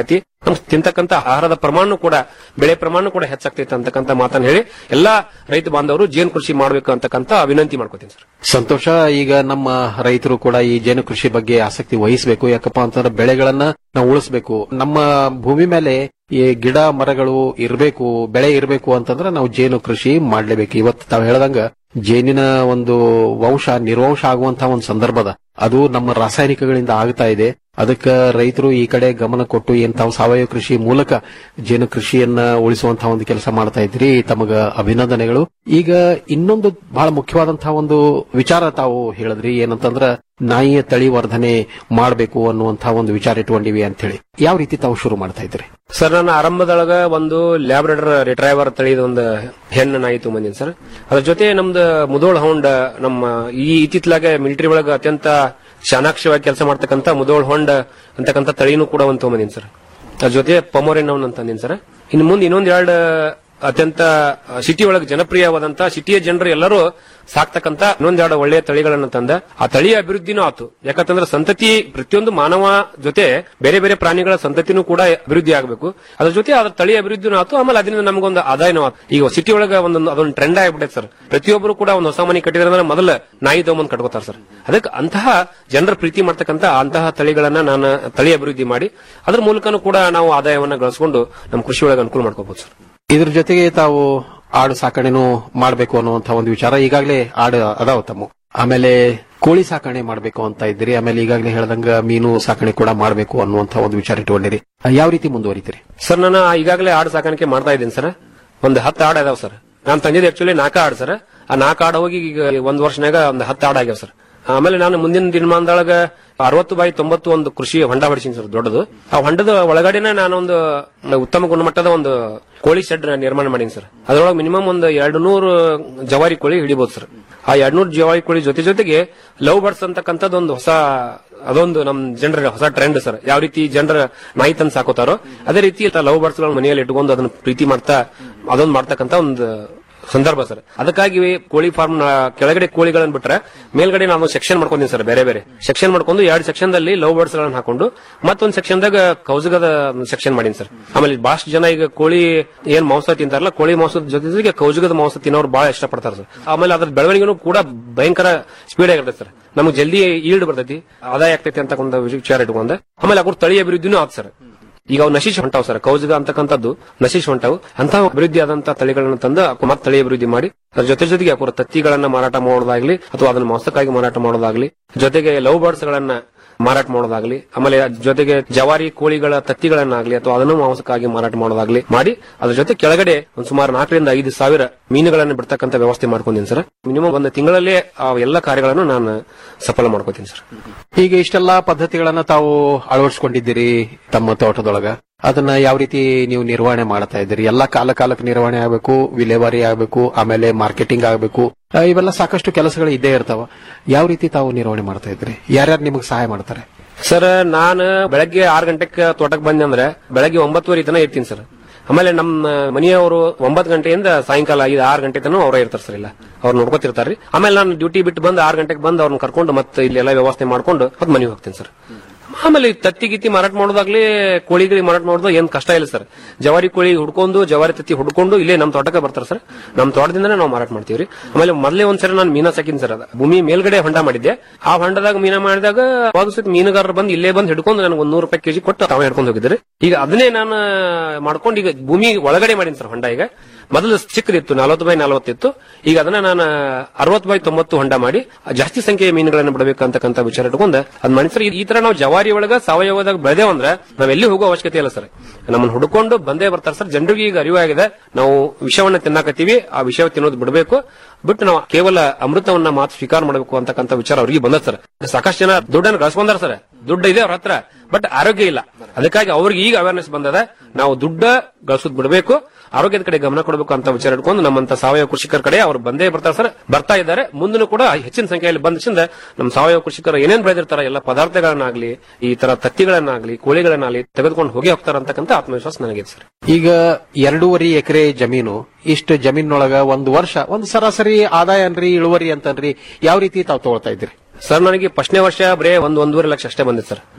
ನಮ್ ತಿಂತಕ್ಕಂತ ಆಹಾರದ ಪ್ರಮಾಣ ಕೂಡ ಬೆಳೆ ಪ್ರಮಾಣ ಕೂಡ ಹೆಚ್ಚಾಗ್ತೈತೆ ಅಂತಕ್ಕಂತ ಮಾತನ್ನ ಹೇಳಿ ಎಲ್ಲಾ ರೈತ ಬಾಂಧವರು ಜೇನು ಕೃಷಿ ಮಾಡಬೇಕು ಅಂತಕ್ಕಂತ ವಿನಂತಿ ಮಾಡ್ಕೋತೀನಿ ಸರ್ ಸಂತೋಷ ಈಗ ನಮ್ಮ ರೈತರು ಕೂಡ ಈ ಜೇನು ಕೃಷಿ ಬಗ್ಗೆ ಆಸಕ್ತಿ ವಹಿಸಬೇಕು ಯಾಕಪ್ಪ ಅಂತಂದ್ರೆ ಬೆಳೆಗಳನ್ನ ನಾವು ಉಳಿಸಬೇಕು ನಮ್ಮ ಭೂಮಿ ಮೇಲೆ ಈ ಗಿಡ ಮರಗಳು ಇರಬೇಕು ಬೆಳೆ ಇರಬೇಕು ಅಂತಂದ್ರೆ ನಾವು ಜೇನು ಕೃಷಿ ಮಾಡ್ಲೇಬೇಕು ಇವತ್ತು ತಾವು ಹೇಳ್ದಂಗ ಜೇನಿನ ಒಂದು ವಂಶ ನಿರ್ವಂಶ ಆಗುವಂತಹ ಒಂದು ಸಂದರ್ಭದ ಅದು ನಮ್ಮ ರಾಸಾಯನಿಕಗಳಿಂದ ಆಗ್ತಾ ಇದೆ ಅದಕ್ಕೆ ರೈತರು ಈ ಕಡೆ ಗಮನ ಕೊಟ್ಟು ಏನ್ ತಾವು ಸಾವಯವ ಕೃಷಿ ಮೂಲಕ ಜೇನು ಕೃಷಿಯನ್ನ ಉಳಿಸುವಂತಹ ಒಂದು ಕೆಲಸ ಮಾಡ್ತಾ ಇದ್ರಿ ತಮಗ ಅಭಿನಂದನೆಗಳು ಈಗ ಇನ್ನೊಂದು ಬಹಳ ಮುಖ್ಯವಾದಂತಹ ಒಂದು ವಿಚಾರ ತಾವು ಹೇಳಿದ್ರಿ ಏನಂತಂದ್ರ ನಾಯಿಯ ತಳಿ ವರ್ಧನೆ ಮಾಡಬೇಕು ಅನ್ನುವಂತಹ ಒಂದು ವಿಚಾರ ಇಟ್ಕೊಂಡಿವಿ ಅಂತ ಹೇಳಿ ಯಾವ ರೀತಿ ತಾವು ಶುರು ಮಾಡ್ತಾ ಇದ್ರಿ ಸರ್ ನಾನು ಆರಂಭದೊಳಗ ಒಂದು ಲ್ಯಾಬ್ರೇಟರ್ ರಿಟ್ರೈವರ್ ತಳಿದ ಒಂದು ಹೆಣ್ಣು ನಾಯಿ ತೊಗೊಂಬಂದಿನಿ ಸರ್ ಅದ್ರ ಜೊತೆ ನಮ್ದು ಮುದೋಳ್ ಹೌಂಡ್ ನಮ್ಮ ಈ ಇತ್ತಿತ್ಲಾಗೆ ಮಿಲಿಟರಿ ಒಳಗ ಅತ್ಯಂತ ಚಾಣಾಕ್ಷವಾಗಿ ಕೆಲಸ ಮಾಡ್ತಕ್ಕಂತ ಮುದೋಳ್ ಹೊಂಡ್ ಅಂತಕ್ಕಂತ ತಳಿನೂ ಕೂಡ ಒಂದು ತೊಗೊಂಬಂದಿನಿ ಸರ್ ಅದ್ರ ಜೊತೆ ಪಮೋರೆನ್ ಅವನ್ ಅಂತ ಅಂದಿನಿ ಸರ್ ಇನ್ನು ಮುಂದೆ ಇನ್ನೊಂದ್ ಎರಡು ಅತ್ಯಂತ ಸಿಟಿ ಒಳಗೆ ಜನಪ್ರಿಯವಾದಂತ ಸಿಟಿಯ ಜನರು ಎಲ್ಲರೂ ಸಾಕ್ತಕ್ಕಂತ ಇನ್ನೊಂದೆರಡು ಒಳ್ಳೆಯ ತಳಿಗಳನ್ನ ತಂದ ಆ ತಳಿಯ ಅಭಿವೃದ್ಧಿನೂ ಆತು ಯಾಕಂತಂದ್ರೆ ಸಂತತಿ ಪ್ರತಿಯೊಂದು ಮಾನವ ಜೊತೆ ಬೇರೆ ಬೇರೆ ಪ್ರಾಣಿಗಳ ಸಂತತಿನೂ ಕೂಡ ಅಭಿವೃದ್ಧಿ ಆಗಬೇಕು ಅದ್ರ ಜೊತೆ ಅದ್ರ ತಳಿ ಅಭಿವೃದ್ಧಿನೂ ಆತು ಆಮೇಲೆ ಅದರಿಂದ ನಮಗೊಂದು ಆದಾಯನೂ ಆತು ಈಗ ಸಿಟಿ ಒಳಗೆ ಒಂದೊಂದು ಅದೊಂದು ಟ್ರೆಂಡ್ ಆಗ್ಬಿಟ್ಟೈತೆ ಸರ್ ಪ್ರತಿಯೊಬ್ಬರು ಕೂಡ ಒಂದು ಹೊಸ ಮನೆ ಕಟ್ಟಿದ್ರೆ ಅಂದ್ರೆ ಮೊದಲ ನಾಯಿ ತಗೊಂಬಂದು ಕಟ್ಕೋತಾರೆ ಸರ್ ಅದಕ್ಕೆ ಅಂತಹ ಜನರ ಪ್ರೀತಿ ಮಾಡ್ತಕ್ಕಂತ ಅಂತಹ ತಳಿಗಳನ್ನ ನಾನು ತಳಿ ಅಭಿವೃದ್ಧಿ ಮಾಡಿ ಅದ್ರ ಮೂಲಕನೂ ಕೂಡ ನಾವು ಆದಾಯವನ್ನ ಗಳಿಸ್ಕೊಂಡು ನಮ್ಮ ಕೃಷಿ ಒಳಗೆ ಅನುಕೂಲ ಮಾಡ್ಕೋಬಹುದು ಸರ್ ಇದ್ರ ಜೊತೆಗೆ ತಾವು ಆಡು ಸಾಕಣೆನೂ ಮಾಡಬೇಕು ಅನ್ನುವಂತಹ ಒಂದು ವಿಚಾರ ಈಗಾಗಲೇ ಆಡು ಅದಾವ ತಮ್ಮ ಆಮೇಲೆ ಕೋಳಿ ಸಾಕಣೆ ಮಾಡಬೇಕು ಅಂತ ಇದ್ದೀರಿ ಆಮೇಲೆ ಈಗಾಗಲೇ ಹೇಳ್ದಂಗ ಮೀನು ಸಾಕಣೆ ಕೂಡ ಮಾಡಬೇಕು ಅನ್ನುವಂತಹ ಒಂದು ವಿಚಾರ ಇಟ್ಕೊಂಡಿರಿ ಯಾವ ರೀತಿ ಮುಂದುವರಿತೀರಿ ಸರ್ ನಾನು ಈಗಾಗಲೇ ಆಡು ಸಾಕಾಣಿಕೆ ಮಾಡ್ತಾ ಇದ್ದೀನಿ ಸರ್ ಒಂದು ಹತ್ತು ಆಡು ಅದಾವ ಸರ್ ನಾನು ತಂದಿದ್ದು ಆಕ್ಚುಲಿ ನಾಲ್ಕು ಆಡು ಸರ್ ಆ ನಾಲ್ಕು ಆಡು ಹೋಗಿ ಈಗ ಒಂದ್ ವರ್ಷನಾಗ ಒಂದು ಹತ್ತು ಆಡು ಆಗ್ಯಾವ ಸರ್ ಆಮೇಲೆ ನಾನು ಮುಂದಿನ ದಿನಮಾನದೊಳಗ ಅರವತ್ತು ಬೈ ತೊಂಬತ್ತು ಒಂದು ಕೃಷಿ ಹೊಂಡ ಹೊಡಿಸಿನಿ ಸರ್ ದೊಡ್ಡದು ಆ ಹೊಂಡದ ಒಳಗಡೆನೆ ನಾನೊಂದು ಉತ್ತಮ ಗುಣಮಟ್ಟದ ಒಂದು ಕೋಳಿ ಶೆಡ್ ನಿರ್ಮಾಣ ಮಾಡೀನಿ ಸರ್ ಅದರೊಳಗೆ ಮಿನಿಮಮ್ ಒಂದು ಎರಡು ನೂರು ಜವಾರಿ ಕೋಳಿ ಹಿಡಿಬಹುದು ಸರ್ ಆ ಎರಡ್ ನೂರು ಜವಾರಿ ಕೋಳಿ ಜೊತೆ ಜೊತೆಗೆ ಲವ್ ಬರ್ಡ್ಸ್ ಅಂತಕ್ಕಂಥದ್ದು ಒಂದು ಹೊಸ ಅದೊಂದು ನಮ್ ಜನರ ಹೊಸ ಟ್ರೆಂಡ್ ಸರ್ ಯಾವ ರೀತಿ ಜನರ ನಾಯಿ ತಂದು ಸಾಕೋತಾರೋ ಅದೇ ರೀತಿ ಲವ್ ಬರ್ಡ್ಸ್ ಗಳನ್ನ ಮನೆಯಲ್ಲಿ ಇಟ್ಕೊಂಡು ಅದನ್ನ ಪ್ರೀತಿ ಮಾಡ್ತಾ ಅದೊಂದು ಮಾಡ್ತಕ್ಕಂತ ಒಂದು ಸಂದರ್ಭ ಸರ್ ಅದಕ್ಕಾಗಿ ಕೋಳಿ ಫಾರ್ಮ್ ಕೆಳಗಡೆ ಕೋಳಿಗಳನ್ನ ಬಿಟ್ರೆ ಮೇಲ್ಗಡೆ ನಾನು ಸೆಕ್ಷನ್ ಮಾಡ್ಕೊಂಡಿನಿ ಸರ್ ಬೇರೆ ಬೇರೆ ಸೆಕ್ಷನ್ ಮಾಡ್ಕೊಂಡು ಎರಡು ಸೆಕ್ಷನ್ ದಲ್ಲಿ ಲವ್ ಬರ್ಡ್ಸ್ ಗಳನ್ನ ಹಾಕೊಂಡು ಮತ್ತೊಂದು ಸೆಕ್ಷನ್ ದಾಗ ಕೌಜಗದ ಸೆಕ್ಷನ್ ಮಾಡೀನಿ ಸರ್ ಆಮೇಲೆ ಬಹಳಷ್ಟು ಜನ ಈಗ ಕೋಳಿ ಏನ್ ಮಾಂಸ ತಿಂತಾರಲ್ಲ ಕೋಳಿ ಮಾಂಸದ ಜೊತೆಗೆ ಕೌಜಗದ ಮಾಂಸ ತಿನ್ನೋರು ಬಹಳ ಇಷ್ಟಪಡ್ತಾರೆ ಸರ್ ಆಮೇಲೆ ಅದ್ರ ಬೆಳವಣಿಗೆನೂ ಕೂಡ ಭಯಂಕರ ಸ್ಪೀಡ್ ಆಗಿರ್ತದೆ ಸರ್ ನಮಗೆ ಜಲ್ದಿ ಈಲ್ಡ್ ಬರ್ತೈತಿ ಆದಾಯ ಆಗ್ತೈತಿ ಅಂತ ಒಂದು ವಿಚಾರ ಇಟ್ಕೊಂಡೆ ಆಮೇಲೆ ಅವ್ರ ತಳಿ ಅಭಿವೃದ್ಧಿನೂ ಆತ್ ಸರ್ ಈಗ ಅವು ನಶಿಶ್ ಹೊಂಟಾವ್ ಸರ್ ಕೌಜಗ ಅಂತಕ್ಕಂಥದ್ದು ನಶಿಶ್ ಹೊಂಟಾವು ಅಂತಹ ಅಭಿವೃದ್ಧಿ ಆದಂತಹ ತಳಿಗಳನ್ನ ತಂದು ಮತ್ತೆ ತಳಿ ಅಭಿವೃದ್ಧಿ ಮಾಡಿ ಅದ್ರ ಜೊತೆ ಜೊತೆಗೆ ಅವರ ತತ್ತಿಗಳನ್ನ ಮಾರಾಟ ಮಾಡೋದಾಗ್ಲಿ ಅಥವಾ ಅದನ್ನ ಮಾಂಸಕ್ಕಾಗಿ ಮಾರಾಟ ಮಾಡೋದಾಗ್ಲಿ ಜೊತೆಗೆ ಲವ್ ಬರ್ಡ್ಸ್ ಗಳನ್ನ ಮಾರಾಟ ಮಾಡೋದಾಗ್ಲಿ ಆಮೇಲೆ ಜೊತೆಗೆ ಜವಾರಿ ಕೋಳಿಗಳ ತತ್ತಿಗಳನ್ನಾಗ್ಲಿ ಅಥವಾ ಅದನ್ನು ಮಾಂಸಕ್ಕಾಗಿ ಮಾರಾಟ ಮಾಡೋದಾಗ್ಲಿ ಮಾಡಿ ಅದ್ರ ಜೊತೆ ಕೆಳಗಡೆ ಒಂದು ಸುಮಾರು ನಾಲ್ಕರಿಂದ ಐದು ಸಾವಿರ ಮೀನುಗಳನ್ನು ಬಿಡ್ತಕ್ಕಂಥ ವ್ಯವಸ್ಥೆ ಮಾಡ್ಕೊಂಡಿದ್ದೀನಿ ಸರ್ ಮಿನಿಮಮ್ ಒಂದು ತಿಂಗಳಲ್ಲೇ ಆ ಎಲ್ಲ ಕಾರ್ಯಗಳನ್ನು ನಾನು ಸಫಲ ಮಾಡ್ಕೋತೀನಿ ಸರ್ ಈಗ ಇಷ್ಟೆಲ್ಲಾ ಪದ್ಧತಿಗಳನ್ನ ತಾವು ಅಳವಡಿಸಿಕೊಂಡಿದ್ದೀರಿ ತಮ್ಮ ತೋಟದೊಳಗ ಅದನ್ನ ಯಾವ ರೀತಿ ನೀವು ನಿರ್ವಹಣೆ ಮಾಡ್ತಾ ಇದ್ದೀರಿ ಎಲ್ಲಾ ಕಾಲ ಕಾಲಕ್ಕೆ ನಿರ್ವಹಣೆ ಆಗಬೇಕು ವಿಲೇವಾರಿ ಆಗಬೇಕು ಆಮೇಲೆ ಮಾರ್ಕೆಟಿಂಗ್ ಆಗಬೇಕು ಇವೆಲ್ಲ ಸಾಕಷ್ಟು ಕೆಲಸಗಳು ಇದ್ದೇ ಇರ್ತಾವ ಯಾವ ರೀತಿ ತಾವು ನಿರ್ವಹಣೆ ಮಾಡ್ತಾ ಇದ್ದೀರಿ ಯಾರ್ಯಾರು ನಿಮಗೆ ಸಹಾಯ ಮಾಡ್ತಾರೆ ಸರ್ ನಾನು ಬೆಳಗ್ಗೆ ಆರು ಗಂಟೆಗೆ ತೋಟಕ್ಕೆ ಬಂದೆ ಅಂದ್ರೆ ಬೆಳಗ್ಗೆ ಒಂಬತ್ತುವರೆ ತನ ಇರ್ತೀನಿ ಸರ್ ಆಮೇಲೆ ನಮ್ಮ ಮನೆಯವರು ಒಂಬತ್ತು ಗಂಟೆಯಿಂದ ಸಾಯಂಕಾಲ ಐದು ಆರು ಗಂಟೆ ತನಕ ಅವರೇ ಇರ್ತಾರೆ ಸರ್ ಇಲ್ಲ ಅವ್ರು ನೋಡ್ಕೊತಿರ್ತಾರೆ ಆಮೇಲೆ ನಾನು ಡ್ಯೂಟಿ ಬಿಟ್ಟು ಬಂದು ಆರು ಗಂಟೆಗೆ ಬಂದು ಅವ್ರನ್ನ ಕರ್ಕೊಂಡು ಮತ್ತೆ ಇಲ್ಲಿ ಎಲ್ಲ ವ್ಯವಸ್ಥೆ ಮಾಡ್ಕೊಂಡು ಮತ್ತೆ ಮನೆಗೆ ಹೋಗ್ತೀನಿ ಸರ್ ಆಮೇಲೆ ಈ ತತ್ತಿ ಗಿತ್ತಿ ಮಾರಾಟ ಮಾಡೋದಾಗ್ಲಿ ಕೋಳಿಗಳಿಗೆ ಮಾರಾಟ ಮಾಡೋದು ಏನ್ ಕಷ್ಟ ಇಲ್ಲ ಸರ್ ಜವಾರಿ ಕೋಳಿ ಹುಡ್ಕೊಂಡು ಜವಾರಿ ತತ್ತಿ ಹುಡ್ಕೊಂಡು ಇಲ್ಲೇ ನಮ್ಮ ತೋಟಕ್ಕೆ ಬರ್ತಾರೆ ಸರ್ ನಮ್ಮ ತೋಟದಿಂದನೇ ನಾವು ಮಾರಾಟ ಮಾಡ್ತೀವಿ ಆಮೇಲೆ ಮೊದಲೇ ಒಂದ್ಸರಿ ನಾನು ಮೀನಾ ಸಾಕಿನಿ ಸರ್ ಅದ ಭೂಮಿ ಮೇಲ್ಗಡೆ ಹೊಂಡ ಮಾಡಿದ್ದೆ ಆ ಹೊಂಡದಾಗ ಮೀನಾ ಮಾಡಿದಾಗ ಅವಾಗ ಸಹಿತ ಮೀನುಗಾರರು ಬಂದು ಇಲ್ಲೇ ಬಂದು ಹಿಡ್ಕೊಂಡು ನನಗೆ ಒಂದ್ ನೂರು ರೂಪಾಯಿ ಕೆಜಿ ಕೊಟ್ಟು ತಾವೇ ಹಿಡ್ಕೊಂಡು ಹೋಗಿದ್ದಾರೆ ಈಗ ಅದನ್ನೇ ನಾನು ಮಾಡ್ಕೊಂಡು ಈಗ ಭೂಮಿ ಒಳಗಡೆ ಮಾಡೀನಿ ಸರ್ ಹೊಂಡ ಈಗ ಮೊದಲು ಚಿಕ್ಕದಿತ್ತು ನಲವತ್ತು ಬೈ ನಲವತ್ತಿತ್ತು ಈಗ ಅದನ್ನ ನಾನು ಅರವತ್ತು ಬೈ ತೊಂಬತ್ತು ಹೊಂಡ ಮಾಡಿ ಜಾಸ್ತಿ ಸಂಖ್ಯೆಯ ಮೀನುಗಳನ್ನು ಬಿಡಬೇಕು ಅಂತಕ್ಕಂಥ ವಿಚಾರ ಇಟ್ಕೊಂಡು ಅದ್ ಮಾಡಿ ಸರ್ ಈ ತರ ನಾವು ಜವಾರಿ ಒಳಗ ಸಾವಯವದಾಗ ಬೆಳೆದೇವಂದ್ರೆ ನಾವ್ ಎಲ್ಲಿ ಹೋಗೋ ಅವಶ್ಯಕತೆ ಇಲ್ಲ ಸರ್ ನಮ್ಮನ್ನ ಹುಡುಕೊಂಡು ಬಂದೇ ಬರ್ತಾರೆ ಸರ್ ಜನರಿಗೆ ಈಗ ಅರಿವಾಗಿದೆ ನಾವು ವಿಷವನ್ನ ತಿನ್ನಾಕತ್ತೀವಿ ಆ ವಿಷಯ ತಿನ್ನೋದು ಬಿಡಬೇಕು ಬಿಟ್ಟು ನಾವು ಕೇವಲ ಅಮೃತವನ್ನ ಮಾತು ಸ್ವೀಕಾರ ಮಾಡಬೇಕು ಅಂತಕ್ಕಂಥ ವಿಚಾರ ಅವ್ರಿಗೆ ಬಂದ ಸರ್ ಸಾಕಷ್ಟು ಜನ ದುಡ್ಡನ್ನು ಗಳಿಸ್ಕೊಂಡಾರ ಸರ್ ದುಡ್ಡು ಇದೆ ಅವ್ರ ಹತ್ರ ಬಟ್ ಆರೋಗ್ಯ ಇಲ್ಲ ಅದಕ್ಕಾಗಿ ಅವ್ರಿಗೆ ಈಗ ಅವೇರ್ನೆಸ್ ಬಂದದ ನಾವು ದುಡ್ಡ ಗಳಿಸೋದು ಬಿಡಬೇಕು ಆರೋಗ್ಯದ ಕಡೆ ಗಮನ ಕೊಡಬೇಕು ಅಂತ ವಿಚಾರ ಇಟ್ಕೊಂಡು ನಮ್ಮಂತ ಸಾವಯವ ಕೃಷಿಕರ ಕಡೆ ಅವ್ರು ಬಂದೇ ಬರ್ತಾರೆ ಸರ್ ಬರ್ತಾ ಇದ್ದಾರೆ ಮುಂದೂ ಕೂಡ ಹೆಚ್ಚಿನ ಸಂಖ್ಯೆಯಲ್ಲಿ ಬಂದಿಂದ ನಮ್ಮ ಸಾವಯವ ಕೃಷಿಕರು ಏನೇನ್ ಬೆಳೆದಿರ್ತಾರ ಎಲ್ಲ ಪದಾರ್ಥಗಳನ್ನಾಗ್ಲಿ ಈ ತರ ತತ್ತಿಗಳನ್ನಾಗ್ಲಿ ಕೋಳಿಗಳನ್ನಾಗ್ಲಿ ತೆಗೆದುಕೊಂಡು ಹೋಗಿ ಹೋಗ್ತಾರ ಅಂತಕ್ಕಂಥ ಆತ್ಮವಿಶ್ವಾಸ ನನಗಿದೆ ಸರ್ ಈಗ ಎರಡೂವರೆ ಎಕರೆ ಜಮೀನು ಇಷ್ಟು ಜಮೀನೊಳಗ ಒಂದು ವರ್ಷ ಒಂದು ಸರಾಸರಿ ಆದಾಯ ಅನ್ರಿ ಇಳುವರಿ ಅಂತನ್ರಿ ಯಾವ ರೀತಿ ತಾವು ತಗೊಳ್ತಾ ಇದ್ದೀರಿ ಸರ್ ನನಗೆ ಫಸ್ಟ್ನೇ ವರ್ಷ ಬರೇ ಒಂದ್ ಒಂದೂವರೆ ಲಕ್ಷ ಅಷ್ಟೇ ಬಂದಿತ್ತು ಸರ್